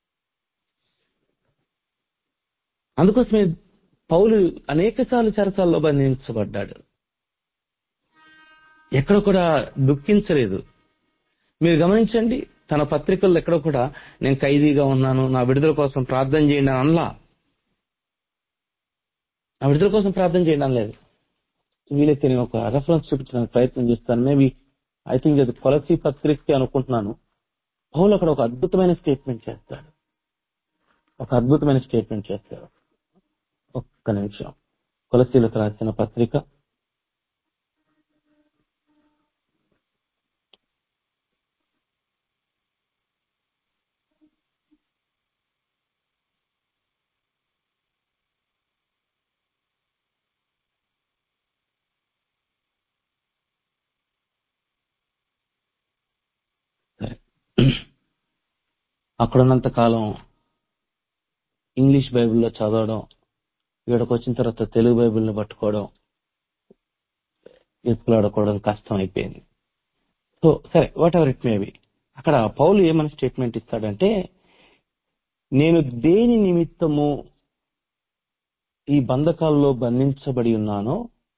Speaker 2: అందుకోసమే పౌలు అనేక సార్లు చరసాల్లో బంధించబడ్డాడు ఎక్కడ కూడా దుఃఖించలేదు మీరు గమనించండి తన పత్రికల్లో ఎక్కడ కూడా నేను ఖైదీగా ఉన్నాను నా విడుదల కోసం ప్రార్థన చేయండి అని అనలా నా విడుదల కోసం ప్రార్థన చేయండి అనలేదు వీలైతే నేను ఒక రెఫరెన్స్ చూపించడానికి ప్రయత్నం చేస్తాను మేబీ ఐ థింక్ అది కొలసి పత్రిక అనుకుంటున్నాను పౌలు అక్కడ ఒక అద్భుతమైన స్టేట్మెంట్ చేస్తాడు ఒక అద్భుతమైన స్టేట్మెంట్ చేస్తాడు ఒక్క నిమిషం కొలసీలకు రాసిన పత్రిక అక్కడున్నంత కాలం ఇంగ్లీష్ బైబిల్లో చదవడం ఇక్కడికి వచ్చిన తర్వాత తెలుగు బైబిల్ని పట్టుకోవడం ఎత్తులాడుకోవడం కష్టం అయిపోయింది సో సరే వాట్ ఎవర్ ఇట్ మేబీ అక్కడ పౌలు ఏమని స్టేట్మెంట్ ఇస్తాడంటే నేను దేని నిమిత్తము ఈ బంధకాల్లో బంధించబడి ఉన్నానో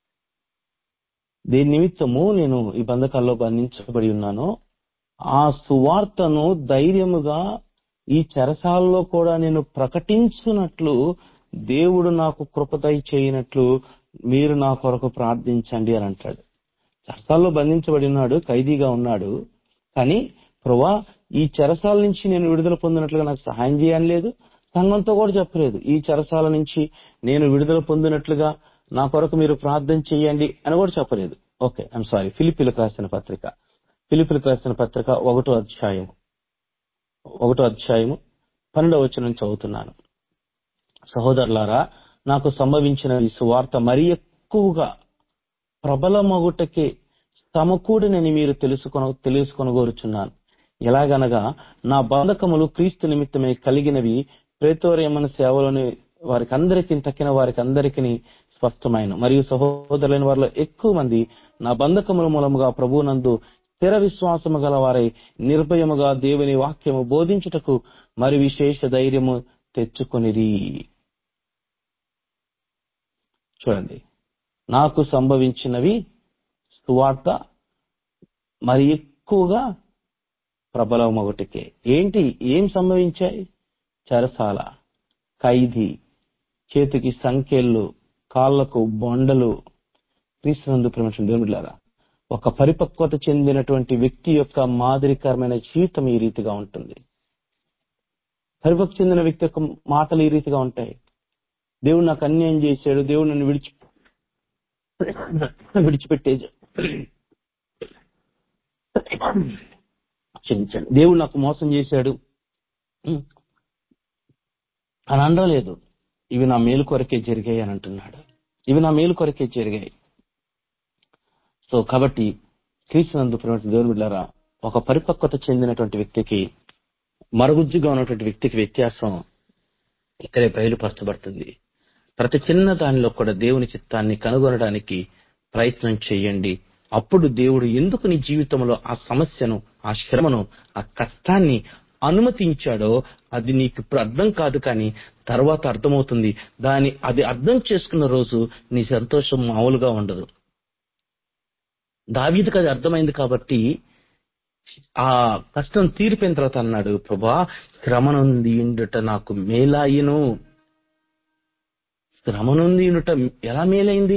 Speaker 2: దేని నిమిత్తము నేను ఈ బంధకాల్లో బంధించబడి ఉన్నానో ఆ సువార్తను ధైర్యముగా ఈ చెరసాలలో కూడా నేను ప్రకటించున్నట్లు దేవుడు నాకు కృపదయ చేయనట్లు మీరు నా కొరకు ప్రార్థించండి అని అంటాడు చెరసాల్లో బంధించబడి ఉన్నాడు ఖైదీగా ఉన్నాడు కానీ ప్రభా ఈ చెరసాల నుంచి నేను విడుదల పొందినట్లుగా నాకు సహాయం చేయని లేదు సంఘంతో కూడా చెప్పలేదు ఈ చెరసాల నుంచి నేను విడుదల పొందినట్లుగా నా కొరకు మీరు ప్రార్థన చేయండి అని కూడా చెప్పలేదు ఓకే ఐఎమ్ సారీ ఫిలిపిలకు రాసిన పత్రిక ఫిలిపిలకు రాసిన పత్రిక ఒకటో అధ్యాయం ఒకటో అధ్యాయము పన్నెండవ వచనం చదువుతున్నాను సహోదరులారా నాకు సంభవించిన ఈ సువార్త మరీ ఎక్కువగా ప్రబలమగుటకే సమకూడినని మీరు తెలుసుకొన తెలుసుకొనగోరుచున్నాను ఎలాగనగా నా బంధకములు క్రీస్తు నిమిత్తమే కలిగినవి ప్రేతోర్యమైన సేవలోని వారికి అందరికీ తక్కిన వారికి అందరికీ స్పష్టమైన మరియు సహోదరులైన వారిలో ఎక్కువ మంది నా బంధకముల మూలముగా ప్రభువునందు స్థిర విశ్వాసము గల వారై నిర్భయముగా దేవుని వాక్యము బోధించుటకు మరి విశేష ధైర్యము తెచ్చుకొనిరి చూడండి నాకు సంభవించినవి సువార్త మరి ఎక్కువగా ప్రబలం ఒకటికే ఏంటి ఏం సంభవించాయి చెరసాల ఖైదీ చేతికి సంఖ్యలు కాళ్లకు బొండలు క్రీస్తునందు ప్రేమించిన దేవుడిలారా ఒక పరిపక్వత చెందినటువంటి వ్యక్తి యొక్క మాదిరికరమైన జీవితం ఈ రీతిగా ఉంటుంది పరిపక్వ చెందిన వ్యక్తి యొక్క మాటలు ఈ రీతిగా ఉంటాయి దేవుడు నాకు అన్యాయం చేశాడు దేవుడు నన్ను విడిచి విడిచిపెట్టే క్షమించండి దేవుడు నాకు మోసం చేశాడు అని అనలేదు ఇవి నా మేలు కొరకే జరిగాయి అని అంటున్నాడు ఇవి నా మేలు కొరకే జరిగాయి సో కాబట్టి క్రీస్తునందు ప్రేమ దేవుని బిడ్డారా ఒక పరిపక్వత చెందినటువంటి వ్యక్తికి మరుగుజ్జుగా ఉన్నటువంటి వ్యక్తికి వ్యత్యాసం ఇక్కడే బయలుపరచబడుతుంది ప్రతి చిన్న దానిలో కూడా దేవుని చిత్తాన్ని కనుగొనడానికి ప్రయత్నం చేయండి అప్పుడు దేవుడు ఎందుకు నీ జీవితంలో ఆ సమస్యను ఆ శ్రమను ఆ కష్టాన్ని అనుమతించాడో అది నీకు ఇప్పుడు అర్థం కాదు కానీ తర్వాత అర్థమవుతుంది దాని అది అర్థం చేసుకున్న రోజు నీ సంతోషం మామూలుగా ఉండదు దావీదుకు అది అర్థమైంది కాబట్టి ఆ కష్టం తీరిపోయిన తర్వాత అన్నాడు ప్రభా శ్రమనుంది ఉండుట నాకు మేలాయిను శ్రమనుంది ఉండుట ఎలా మేలైంది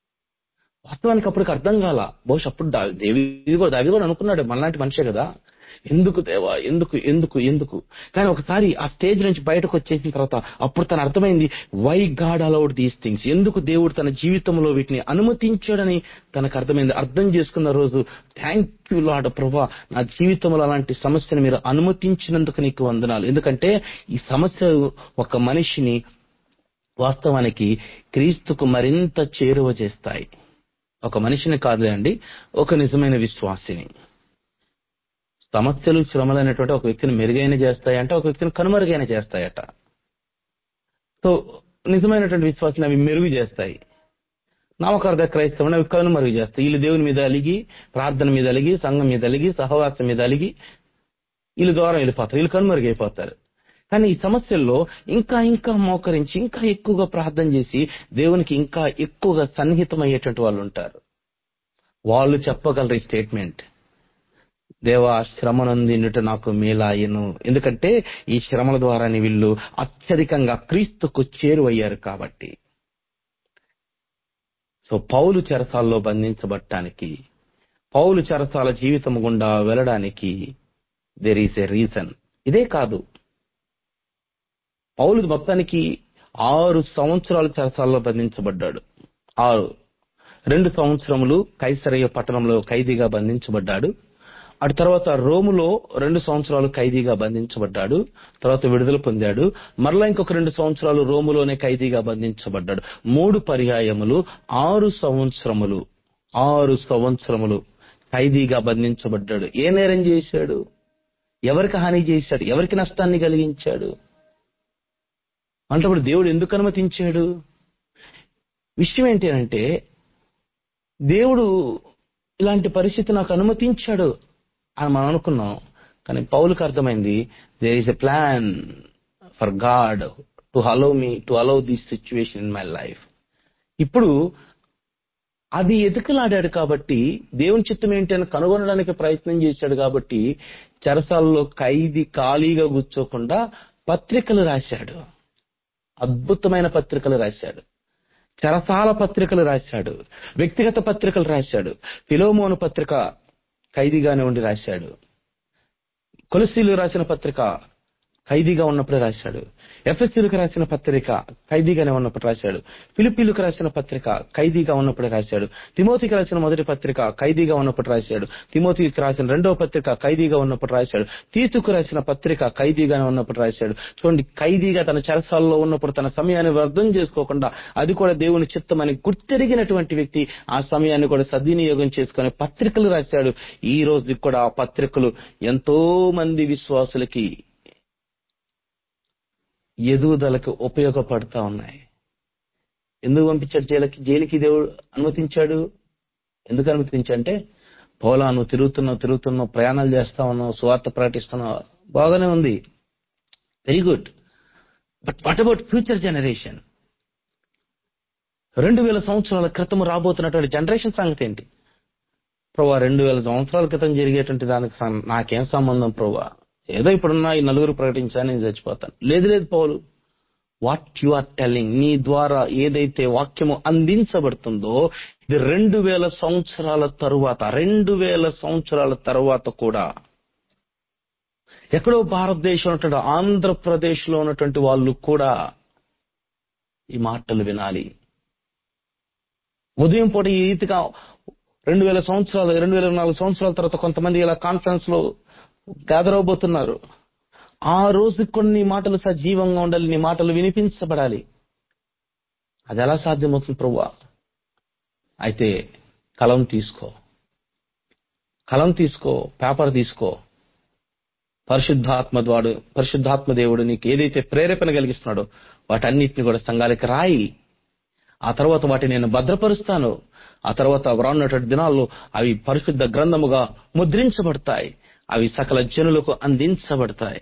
Speaker 2: వాస్తవానికి అప్పటికి అర్థం కాల బహుశా అప్పుడు దా- దేవి కూడా దావి కూడా అనుకున్నాడు మనలాంటి మనిషే కదా ఎందుకు దేవా ఎందుకు ఎందుకు ఎందుకు కానీ ఒకసారి ఆ స్టేజ్ నుంచి బయటకు వచ్చేసిన తర్వాత అప్పుడు తన అర్థమైంది why God allowed these things ఎందుకు దేవుడు తన జీవితంలో వీటిని అనుమతించాడని తనకు అర్థమైంది అర్థం చేసుకున్న రోజు థ్యాంక్ యూ లాడ్ ప్రభా నా జీవితంలో అలాంటి సమస్యను మీరు అనుమతించినందుకు నీకు వందనాలు ఎందుకంటే ఈ సమస్య ఒక మనిషిని వాస్తవానికి క్రీస్తుకు మరింత చేరువ చేస్తాయి ఒక మనిషిని కాదులే అండి ఒక నిజమైన విశ్వాసిని సమస్యలు శ్రమలు అనేటువంటి ఒక వ్యక్తిని మెరుగైన చేస్తాయంట ఒక వ్యక్తిని కనుమరుగైన చేస్తాయట సో నిజమైనటువంటి విశ్వాసాన్ని అవి మెరుగు చేస్తాయి నామకార్థ క్రైస్తవుని అవి కనుమరుగు చేస్తాయి వీళ్ళు దేవుని మీద అలిగి ప్రార్థన మీద అలిగి సంఘం మీద అలిగి సహవాసం మీద అలిగి వీళ్ళు దూరం వెళ్ళిపోతారు వీళ్ళు కనుమరుగైపోతారు కానీ ఈ సమస్యల్లో ఇంకా ఇంకా మోకరించి ఇంకా ఎక్కువగా ప్రార్థన చేసి దేవునికి ఇంకా ఎక్కువగా సన్నిహితమయ్యేటువంటి వాళ్ళు ఉంటారు వాళ్ళు చెప్పగలరు ఈ స్టేట్మెంట్ దేవా శ్రమనందినుట నాకు మేలాయను ఎందుకంటే ఈ శ్రమల ద్వారానే వీళ్ళు అత్యధికంగా క్రీస్తుకు చేరువయ్యారు కాబట్టి సో పౌలు చెరసాల్లో బంధించబడటానికి పౌలు చెరసాల జీవితం గుండా వెళ్ళడానికి దెర్ ఈస్ ఎ రీజన్ ఇదే కాదు పౌలు మొత్తానికి ఆరు సంవత్సరాలు చెరసాల్లో బంధించబడ్డాడు ఆరు రెండు సంవత్సరములు కైసరయ్య పట్టణంలో ఖైదీగా బంధించబడ్డాడు అటు తర్వాత రోములో రెండు సంవత్సరాలు ఖైదీగా బంధించబడ్డాడు తర్వాత విడుదల పొందాడు మరలా ఇంకొక రెండు సంవత్సరాలు రోములోనే ఖైదీగా బంధించబడ్డాడు మూడు పర్యాయములు ఆరు సంవత్సరములు ఆరు సంవత్సరములు ఖైదీగా బంధించబడ్డాడు ఏ నేరం చేశాడు ఎవరికి హాని చేశాడు ఎవరికి నష్టాన్ని కలిగించాడు అంటే ఇప్పుడు దేవుడు ఎందుకు అనుమతించాడు విషయం ఏంటి అంటే దేవుడు ఇలాంటి పరిస్థితి నాకు అనుమతించాడు అని మనం అనుకున్నాం కానీ పౌలకు అర్థమైంది there is a plan for God to allow me to allow this situation in my life ఇప్పుడు అది ఎదుకలాడాడు కాబట్టి దేవుని చిత్తం ఏంటి అని కనుగొనడానికి ప్రయత్నం చేశాడు కాబట్టి చెరసాలలో ఖైదీ ఖాళీగా కూర్చోకుండా పత్రికలు రాశాడు అద్భుతమైన పత్రికలు రాశాడు చెరసాల పత్రికలు రాశాడు వ్యక్తిగత పత్రికలు రాశాడు ఫిలోమోను పత్రిక ఖైదీగానే ఉండి రాశాడు కొలసీలు రాసిన పత్రిక ఖైదీగా ఉన్నప్పుడు రాశాడు ఎఫ్ఎస్సీలకు రాసిన పత్రిక ఖైదీగానే ఉన్నప్పుడు రాశాడు ఫిలిపీలకు రాసిన పత్రిక ఖైదీగా ఉన్నప్పుడు రాశాడు తిమోతికి రాసిన మొదటి పత్రిక ఖైదీగా ఉన్నప్పుడు రాశాడు తిమోతికి రాసిన రెండవ పత్రిక ఖైదీగా ఉన్నప్పుడు రాశాడు తీతుకు రాసిన పత్రిక ఖైదీగానే ఉన్నప్పుడు రాశాడు చూడండి ఖైదీగా తన చెరసాల్లో ఉన్నప్పుడు తన సమయాన్ని వ్యర్థం చేసుకోకుండా అది కూడా దేవుని చిత్తమని గుర్తెరిగినటువంటి వ్యక్తి ఆ సమయాన్ని కూడా సద్వినియోగం చేసుకుని పత్రికలు రాశాడు ఈ రోజు కూడా ఆ పత్రికలు ఎంతో మంది విశ్వాసులకి ఎదుగుదలకు ఉపయోగపడతా ఉన్నాయి ఎందుకు పంపించాడు జైలుకి జైలుకి దేవుడు అనుమతించాడు ఎందుకు అనుమతించంటే పోలా నువ్వు తిరుగుతున్నావు తిరుగుతున్నావు ప్రయాణాలు చేస్తా ఉన్నావు సువార్త ప్రకటిస్తున్నావు బాగానే ఉంది very good but what about future generation రెండు వేల సంవత్సరాల క్రితం రాబోతున్నటువంటి జనరేషన్ సంగతి ఏంటి ప్రభా రెండు వేల సంవత్సరాల క్రితం జరిగేటువంటి దానికి సం- నాకేం సంబంధం ప్రభా ఏదో ఇప్పుడున్న ఈ నలుగురు ప్రకటించాను నేను చచ్చిపోతాను లేదు లేదు పౌలు వాట్ యు ఆర్ టెల్లింగ్ నీ ద్వారా ఏదైతే వాక్యము అందించబడుతుందో ఇది రెండు వేల సంవత్సరాల తరువాత రెండు వేల సంవత్సరాల తరువాత కూడా ఎక్కడో భారతదేశంలో ఉన్నటువంటి ఆంధ్రప్రదేశ్ లో ఉన్నటువంటి వాళ్ళు కూడా ఈ మాటలు వినాలి ఉదయం పూట ఈ రీతిగా రెండు వేల సంవత్సరాలు రెండు వేల నాలుగు సంవత్సరాల తర్వాత కొంతమంది ఇలా కాన్ఫరెన్స్ లో గ్యాదర్ అవబోతున్నారు ఆ రోజు కొన్ని మాటలు సజీవంగా ఉండాలి నీ మాటలు వినిపించబడాలి అది ఎలా సాధ్యమవుతుంది ప్రభువా అయితే కలం తీసుకో కలం తీసుకో పేపర్ తీసుకో పరిశుద్ధాత్మ ద్వాడు పరిశుద్ధాత్మ దేవుడు నీకు ఏదైతే ప్రేరేపణ కలిగిస్తున్నాడో వాటన్నిటిని కూడా సంఘాలకి రాయి ఆ తర్వాత వాటిని నేను భద్రపరుస్తాను ఆ తర్వాత రానున్నటువంటి దినాల్లో అవి పరిశుద్ధ గ్రంథముగా ముద్రించబడతాయి అవి సకల జనులకు అందించబడతాయి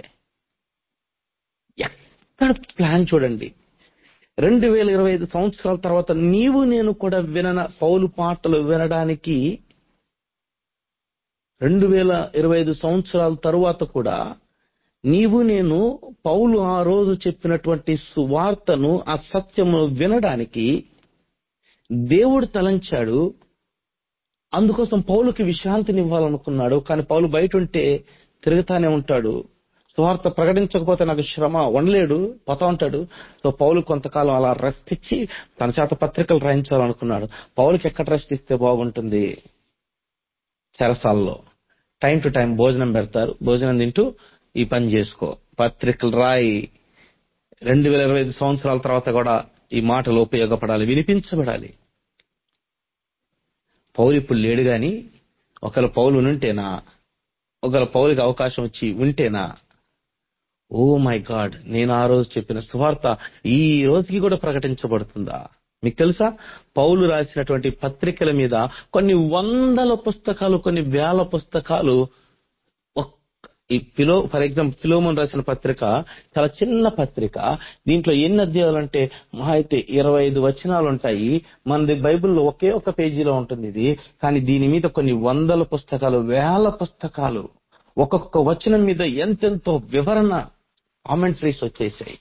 Speaker 2: ఎక్కడ ప్లాన్ చూడండి రెండు వేల ఇరవై ఐదు సంవత్సరాల తర్వాత నీవు నేను కూడా వినన పౌలు పాటలు వినడానికి రెండు వేల ఇరవై ఐదు సంవత్సరాల తరువాత కూడా నీవు నేను పౌలు ఆ రోజు చెప్పినటువంటి సువార్తను ఆ సత్యము వినడానికి దేవుడు తలంచాడు అందుకోసం పౌలుకి విశ్రాంతిని ఇవ్వాలనుకున్నాడు కానీ పౌలు బయట ఉంటే తిరుగుతానే ఉంటాడు సువార్త ప్రకటించకపోతే నాకు శ్రమ ఉండలేడు పోతా ఉంటాడు సో పౌలు కొంతకాలం అలా రెస్ట్ ఇచ్చి తన చేత పత్రికలు రాయించాలనుకున్నాడు పౌలుకి ఎక్కడ రెస్ట్ ఇస్తే బాగుంటుంది చెరసాల్లో టైం టు టైం భోజనం పెడతారు భోజనం తింటూ ఈ పని చేసుకో పత్రికలు రాయి రెండు వేల ఇరవై ఐదు సంవత్సరాల తర్వాత కూడా ఈ మాటలు ఉపయోగపడాలి వినిపించబడాలి పౌలు ఇప్పుడు లేడు గాని ఒకవేళ పౌలు ఉంటేనా ఒకవేళ పౌలికి అవకాశం వచ్చి ఉంటేనా ఓ మై గాడ్ నేను ఆ రోజు చెప్పిన సువార్త ఈ రోజుకి కూడా ప్రకటించబడుతుందా మీకు తెలుసా పౌలు రాసినటువంటి పత్రికల మీద కొన్ని వందల పుస్తకాలు కొన్ని వేల పుస్తకాలు ఒక్- ఈ ఫిలో ఫర్ ఎగ్జాంపుల్ ఫిలోమన్ రాసిన పత్రిక చాలా చిన్న పత్రిక దీంట్లో ఎన్ని అధ్యాయాలు అంటే మహా అయితే ఇరవై ఐదు వచనాలు ఉంటాయి మనది బైబిల్లో ఒకే ఒక పేజీలో ఉంటుంది ఇది కానీ దీని మీద కొన్ని వందల పుస్తకాలు వేల పుస్తకాలు ఒక్కొక్క వచనం మీద ఎంతెంతో వివరణ కామెంటరీస్ వచ్చేసాయి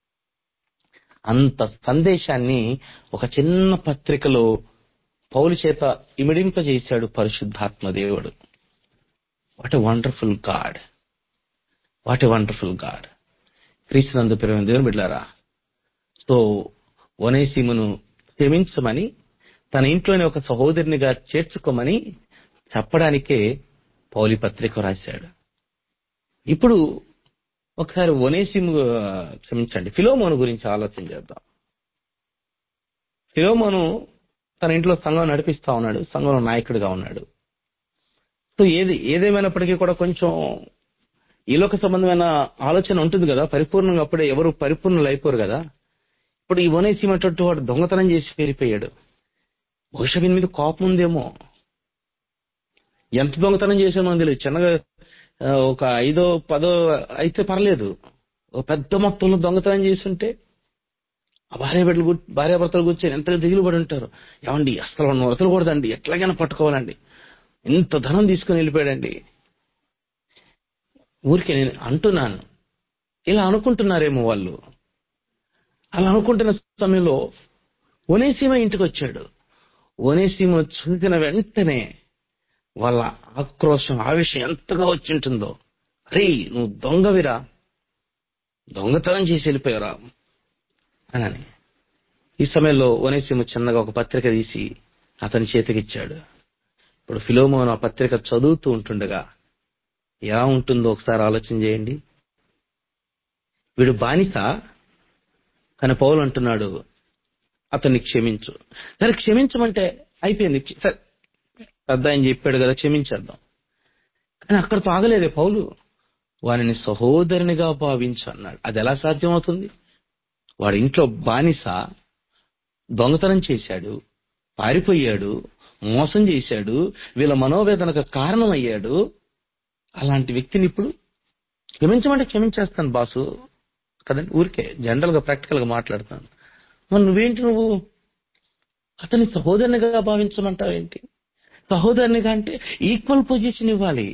Speaker 2: అంత సందేశాన్ని ఒక చిన్న పత్రికలో పౌలు చేత ఇమిడింపజేశాడు పరిశుద్ధాత్మ దేవుడు what a wonderful God what a wonderful God క్రీస్తునందు ప్రేమ దేవుని బిడ్డారా సో ఒనేసిమును క్షమించమని తన ఇంట్లోనే ఒక సహోదరునిగా చేర్చుకోమని చెప్పడానికే పౌలి పత్రిక రాశాడు ఇప్పుడు ఒకసారి ఒనేసిము ఆ, క్షమించండి ఫిలోమోను గురించి ఆలోచన చేద్దాం ఫిలోమోను తన ఇంట్లో సంఘం నడిపిస్తా ఉన్నాడు సంఘంలో నాయకుడిగా ఉన్నాడు సో ఏది ఏదేమైనప్పటికీ కూడా కొంచెం ఈలోక సంబంధమైన ఆలోచన ఉంటుంది కదా పరిపూర్ణంగా అప్పుడే ఎవరు పరిపూర్ణులు అయిపోరు కదా ఇప్పుడు ఈ ఒనేసిమటువంటి వాడు దొంగతనం చేసి పేరిపోయాడు బహుశా వీని మీద కోపం ఉందేమో ఎంత దొంగతనం చేసామో తెలియదు చిన్నగా ఆ, ఒక ఐదో పదో అయితే పర్లేదు ఒక పెద్ద మొత్తంలో దొంగతనం చేస్తుంటే ఆ భార్య బిడ్డలు కూర్చు- భార్యాభర్తలు కూర్చొని ఎంత దిగులు పడి ఉంటారు ఏమండి అసలు వాడిని వదలకూడదండి ఎట్లాగైనా పట్టుకోవాలండి ఇంత ధనం తీసుకుని వెళ్ళిపోయాడండి ఊరికే నేను అంటున్నాను ఇలా అనుకుంటున్నారేమో వాళ్ళు అలా అనుకుంటున్న సమయంలో ఒనేసీమ ఇంటికి వచ్చాడు ఒనేసీమ చూసిన వెంటనే వాళ్ళ ఆక్రోశం ఆవేశం ఎంతగా వచ్చింటుందో అరే నువ్వు దొంగవిరా దొంగతనం చేసి వెళ్ళిపోయారా అని ఈ సమయంలో ఒనేసిము చిన్నగా ఒక పత్రిక తీసి అతని చేతికిచ్చాడు ఇప్పుడు ఫిలోమోన్ ఆ పత్రిక చదువుతూ ఉంటుండగా ఎలా ఉంటుందో ఒకసారి ఆలోచన చేయండి వీడు బానిస కానీ పౌలు అంటున్నాడు అతన్ని క్షమించు సరే క్షమించమంటే అయిపోయింది సరే పెద్ద ఆయన చెప్పాడు కదా క్షమించేద్దాం కానీ అక్కడితో ఆగలేదే పౌలు వారిని సహోదరునిగా భావించు అన్నాడు అది ఎలా సాధ్యమవుతుంది వాడి ఇంట్లో బానిస దొంగతనం చేశాడు పారిపోయాడు మోసం చేశాడు వీళ్ళ మనోవేదనకు కారణమయ్యాడు అలాంటి వ్యక్తిని ఇప్పుడు క్షమించమంటే క్షమించేస్తాను బాసు కదండి ఊరికే జనరల్ గా ప్రాక్టికల్ గా మాట్లాడతాను మరి నువ్వేంటి నువ్వు అతని సహోదరునిగా భావించమంటావేంటి సహోదరునిగా అంటే ఈక్వల్ పొజిషన్ ఇవ్వాలి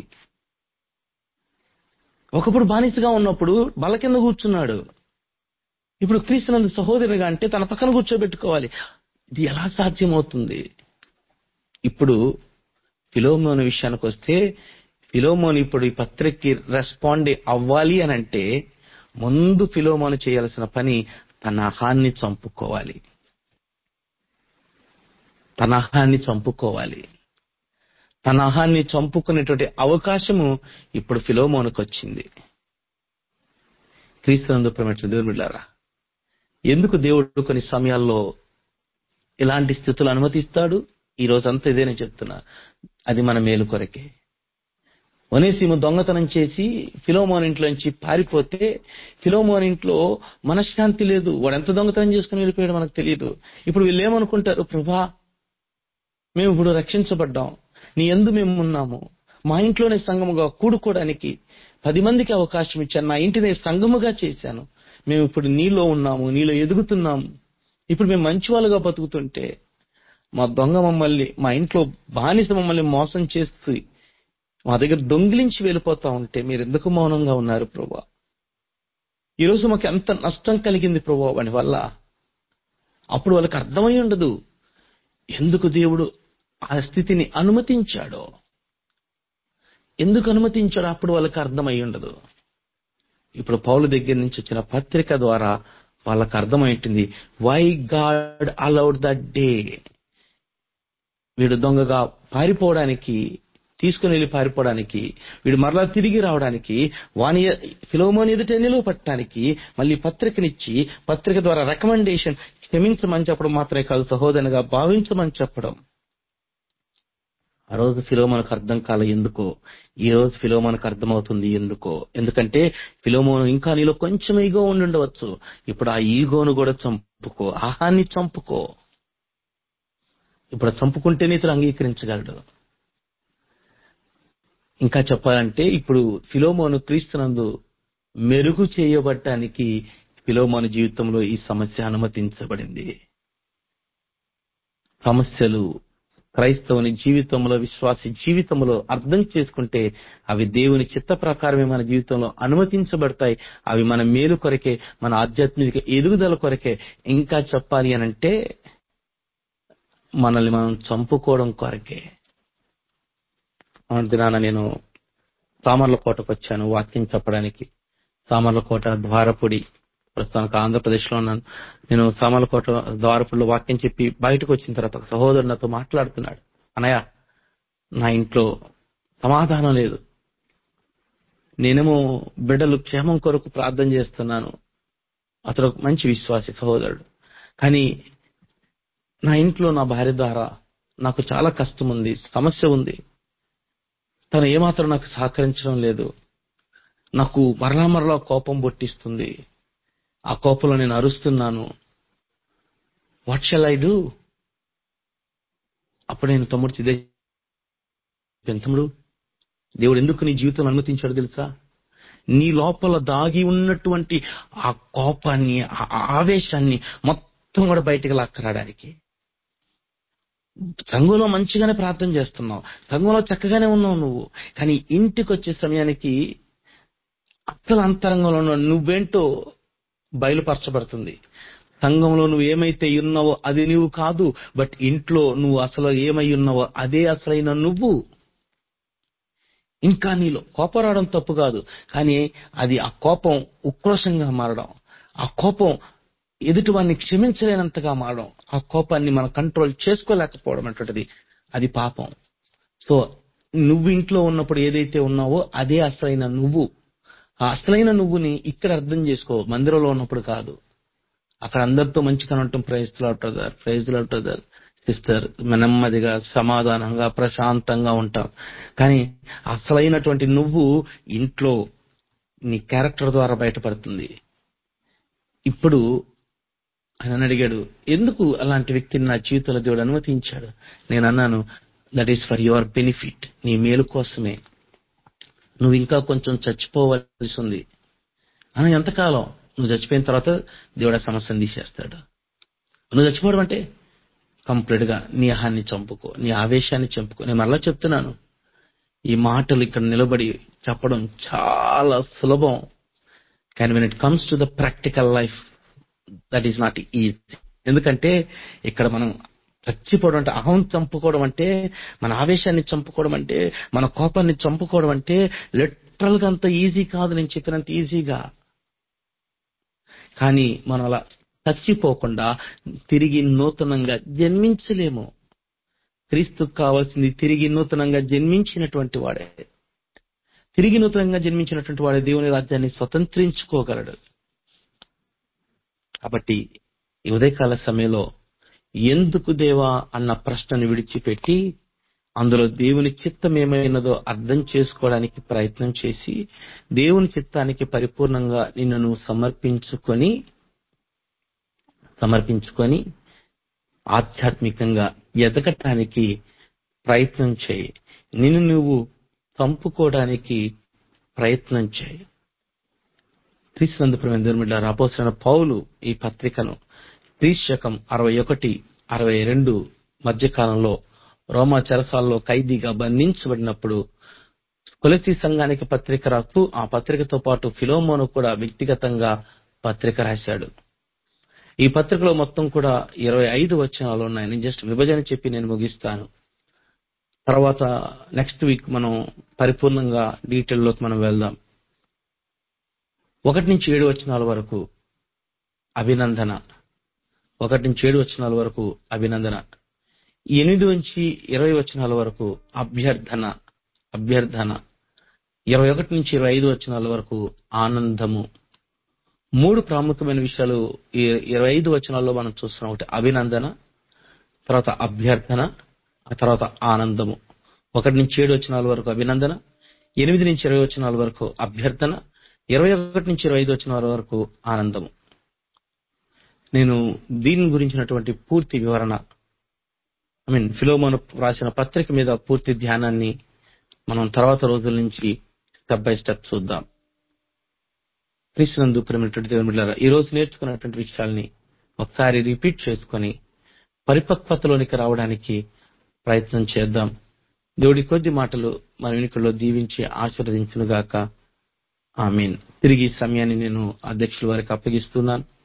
Speaker 2: ఒకప్పుడు బానిసగా ఉన్నప్పుడు బల కింద కూర్చున్నాడు ఇప్పుడు క్రీస్తునందు సహోదరునిగా అంటే తన పక్కన కూర్చోబెట్టుకోవాలి ఇది ఎలా సాధ్యమవుతుంది ఇప్పుడు ఫిలోమోన్ విషయానికి వస్తే ఫిలోమోన్ ఇప్పుడు ఈ పత్రికకి రెస్పాండ్ అవ్వాలి అని అంటే ముందు ఫిలోమోన్ చేయాల్సిన పని తన అహాన్ని చంపుకోవాలి తన అహాన్ని చంపుకోవాలి తన అహాన్ని చంపుకునేటువంటి అవకాశము ఇప్పుడు ఫిలోమోనుకు వచ్చింది క్రీస్తునందు ప్రేమించిన దేవుని బిడ్డారా ఎందుకు దేవుడు కొన్ని సమయాల్లో ఇలాంటి స్థితులు అనుమతిస్తాడు ఈ రోజంతా ఇదేనే చెప్తున్నా అది మన మేలు కొరకే ఒనేసిము దొంగతనం చేసి ఫిలోమోన్ ఇంట్లోంచి పారిపోతే ఫిలోమోన్ ఇంట్లో మనశ్శాంతి లేదు వాడు ఎంత దొంగతనం చేసుకుని వెళ్ళిపోయాడు మనకు తెలియదు ఇప్పుడు వీళ్ళు ఏమనుకుంటారు ప్రభా మేము ఇప్పుడు రక్షించబడ్డాం నీ ఎందు మేము ఉన్నాము మా ఇంట్లోనే సంఘముగా కూడుకోవడానికి పది మందికి అవకాశం ఇచ్చాను నా ఇంటిని సంఘముగా చేశాను మేము ఇప్పుడు నీలో ఉన్నాము నీలో ఎదుగుతున్నాము ఇప్పుడు మేము మంచి వాళ్ళుగా బతుకుతుంటే మా దొంగ మమ్మల్ని మా ఇంట్లో బానిస మమ్మల్ని మోసం చేస్తూ మా దగ్గర దొంగిలించి వెళ్ళిపోతా ఉంటే మీరు ఎందుకు మౌనంగా ఉన్నారు ప్రభా ఈరోజు మాకు ఎంత నష్టం కలిగింది ప్రభా వాని వల్ల అప్పుడు వాళ్ళకి అర్థమై ఉండదు ఎందుకు దేవుడు ఆ స్థితిని అనుమతించాడో ఎందుకు అనుమతించాడో అప్పుడు వాళ్ళకి అర్థమై ఉండదు ఇప్పుడు పౌలు దగ్గర నుంచి వచ్చిన పత్రిక ద్వారా వాళ్ళకి అర్థమైంటుంది why God allowed the day వీడు దొంగగా పారిపోవడానికి తీసుకుని వెళ్ళి పారిపోవడానికి వీడు మరలా తిరిగి రావడానికి వాని ఫిలోమోని ఎదుట నిలువ పట్టడానికి మళ్ళీ పత్రికనిచ్చి పత్రిక ద్వారా రికమెండేషన్ క్షమించమని చెప్పడం మాత్రమే కాదు సహోదరునిగా భావించమని చెప్పడం ఆ రోజు ఫిలోమోనకు అర్థం కాల ఎందుకో ఈ రోజు ఫిలోమోనకు అర్థమవుతుంది ఎందుకో ఎందుకంటే ఫిలోమోను ఇంకా నీలో కొంచెం ఈగో ఉండి ఉండవచ్చు ఇప్పుడు ఆ ఈగోను కూడా చంపుకో ఆహాన్ని చంపుకో ఇప్పుడు చంపుకుంటేనే ఇతడు అంగీకరించగలడు ఇంకా చెప్పాలంటే ఇప్పుడు ఫిలోమోను క్రీస్తునందు మెరుగు చేయబడటానికి ఫిలోమోను జీవితంలో ఈ సమస్య అనుమతించబడింది సమస్యలు క్రైస్తవుని జీవితంలో విశ్వాసి జీవితంలో అర్థం చేసుకుంటే అవి దేవుని చిత్త ప్రకారమే మన జీవితంలో అనుమతించబడతాయి అవి మన మేలు కొరకే మన ఆధ్యాత్మిక ఎదుగుదల కొరకే ఇంకా చెప్పాలి అనంటే మనల్ని మనం చంపుకోవడం కొరకే మొన్న దినాన నేను సామర్లకోటకు వచ్చాను వాక్యం చెప్పడానికి సామర్లకోట ద్వారపుడి ప్రస్తుతానికి ఆంధ్రప్రదేశ్ లో ఉన్నాను నేను సామర్లకోట ద్వారపుడిలో వాక్యం చెప్పి బయటకు వచ్చిన తర్వాత ఒక సహోదరుడు నాతో మాట్లాడుతున్నాడు అనయ్య నా ఇంట్లో సమాధానం లేదు నేనేమో బిడ్డలు క్షేమం కొరకు ప్రార్థన చేస్తున్నాను అతడు ఒక మంచి విశ్వాసి సహోదరుడు కానీ నా ఇంట్లో నా భార్య ద్వారా నాకు చాలా కష్టం ఉంది సమస్య ఉంది తను ఏమాత్రం నాకు సహకరించడం లేదు నాకు మరలా మరలా కోపం పుట్టిస్తుంది ఆ కోపంలో నేను అరుస్తున్నాను వాట్ షల్ ఐ డూ అప్పుడు నేను తమ్ముడు ఇదే తమ్ముడు దేవుడు ఎందుకు నీ జీవితం అనుమతించాడు తెలుసా నీ లోపల దాగి ఉన్నటువంటి ఆ కోపాన్ని ఆ ఆవేశాన్ని మొత్తం కూడా బయటకు లాక్కరాడానికి సంఘంలో మంచిగానే ప్రార్థన చేస్తున్నావు సంఘంలో చక్కగానే ఉన్నావు నువ్వు కానీ ఇంటికి వచ్చే సమయానికి అసలు అంతరంగంలో ఉన్న నువ్వేంటో బయలుపరచబడుతుంది సంఘంలో నువ్వు ఏమైతే ఉన్నావో అది నువ్వు కాదు బట్ ఇంట్లో నువ్వు అసలు ఏమై ఉన్నావో అదే అసలైన నువ్వు ఇంకా నీలో కోపం రావడం తప్పు కాదు కానీ అది ఆ కోపం ఉక్రోషంగా మారడం ఆ కోపం ఎదుటి వాడిని క్షమించలేనంతగా మారడం ఆ కోపాన్ని మనం కంట్రోల్ చేసుకోలేకపోవడం అటువంటిది అది పాపం సో నువ్వు ఇంట్లో ఉన్నప్పుడు ఏదైతే ఉన్నావో అదే అసలైన నువ్వు ఆ అసలైన నువ్వుని ఇక్కడ అర్థం చేసుకో మందిరంలో ఉన్నప్పుడు కాదు అక్కడ అందరితో మంచిగా ఉండటం ప్రైజ్లు అవుతుంది ప్రైజ్లు అవుతుంది సిస్టర్ నెమ్మదిగా సమాధానంగా ప్రశాంతంగా ఉంటాం కానీ అసలైనటువంటి నువ్వు ఇంట్లో నీ క్యారెక్టర్ ద్వారా బయటపడుతుంది ఇప్పుడు ఆయన అడిగాడు ఎందుకు అలాంటి వ్యక్తిని నా జీవితంలో దేవుడు అనుమతించాడు నేను అన్నాను that is for your benefit నీ మేలు కోసమే నువ్వు ఇంకా కొంచెం చచ్చిపోవలసి ఉంది అని ఎంతకాలం నువ్వు చచ్చిపోయిన తర్వాత దేవుడు ఆ సమస్యను తీసేస్తాడు నువ్వు చచ్చిపోవడం అంటే కంప్లీట్ గా నీ అహాన్ని చంపుకో నీ ఆవేశాన్ని చంపుకో నేను మళ్ళా చెప్తున్నాను ఈ మాటలు ఇక్కడ నిలబడి చెప్పడం చాలా సులభం కానీ when it comes to the practical life that is not easy ఎందుకంటే ఇక్కడ మనం చచ్చిపోవడం అంటే అహం చంపుకోవడం అంటే మన ఆవేశాన్ని చంపుకోవడం అంటే మన కోపాన్ని చంపుకోవడం అంటే లిటరల్ గా అంత ఈజీ కాదు నేను చెప్పినంత ఈజీగా కానీ మనం అలా చచ్చిపోకుండా తిరిగి నూతనంగా జన్మించలేము క్రీస్తుకు కావాల్సింది తిరిగి నూతనంగా జన్మించినటువంటి వాడే తిరిగి నూతనంగా జన్మించినటువంటి వాడే దేవుని రాజ్యాన్ని స్వతంత్రించుకోగలడు కాబట్టి ఈ ఉదయకాల సమయంలో ఎందుకు దేవా అన్న ప్రశ్నను విడిచిపెట్టి అందులో దేవుని చిత్తం ఏమైనదో అర్థం చేసుకోవడానికి ప్రయత్నం చేసి దేవుని చిత్తానికి పరిపూర్ణంగా నిన్ను నువ్వు సమర్పించుకొని సమర్పించుకొని ఆధ్యాత్మికంగా ఎదగటానికి ప్రయత్నం చేయి నిన్ను నువ్వు చంపుకోవడానికి ప్రయత్నం చేయి క్రీస్తునందుపురం ఎందుకు అపోసిన పౌలు ఈ పత్రికను క్రీశకం అరవై ఒకటి అరవై రెండు మధ్యకాలంలో రోమా చెరసాల్లో ఖైదీగా బంధించబడినప్పుడు కొలసి సంఘానికి పత్రిక రాస్తూ ఆ పత్రికతో పాటు ఫిలోమోను కూడా వ్యక్తిగతంగా పత్రిక రాశాడు ఈ పత్రికలో మొత్తం కూడా ఇరవై ఐదు వచనాలు ఉన్నాయి నేను జస్ట్ విభజన చెప్పి నేను ముగిస్తాను తర్వాత నెక్స్ట్ వీక్ మనం పరిపూర్ణంగా డీటెయిల్లోకి మనం వెళ్దాం ఒకటి నుంచి ఏడు వచనాల వరకు అభినందన ఒకటి నుంచి ఏడు వచనాల వరకు అభినందన ఎనిమిది నుంచి ఇరవై వచనాల వరకు అభ్యర్థన అభ్యర్థన ఇరవై ఒకటి నుంచి ఇరవై ఐదు వచనాల వరకు ఆనందము మూడు ప్రాముఖ్యమైన విషయాలు ఈ ఇరవై ఐదు వచనాల్లో మనం చూస్తున్నాం ఒకటి అభినందన తర్వాత అభ్యర్థన ఆ తర్వాత ఆనందము ఒకటి నుంచి ఏడు వచనాల వరకు అభినందన ఎనిమిది నుంచి ఇరవై వచనాల వరకు అభ్యర్థన ఇరవై ఒకటి నుంచి ఇరవై ఐదు వచనాల వరకు ఆనందము నేను దీని గురించినటువంటి పూర్తి వివరణ ఐ మీన్ ఫిలోమోను రాసిన పత్రిక మీద పూర్తి ధ్యానాన్ని మనం తర్వాత రోజుల నుంచి స్టెప్ బై స్టెప్ చూద్దాం క్రీస్తునందు ప్రేమైనటువంటి దేవుని బిడ్డలారా ఈ రోజు నేర్చుకున్నటువంటి విషయాల్ని ఒకసారి రిపీట్ చేసుకొని పరిపక్వతలోనికి రావడానికి ప్రయత్నం చేద్దాం దేవుడి కొద్ది మాటలు మన వెనుకల్లో దీవించి ఆశీర్వదించునుగాక ఆమీన్ తిరిగి ఈ సమయాన్ని నేను అధ్యక్షుల వారికి అప్పగిస్తున్నాను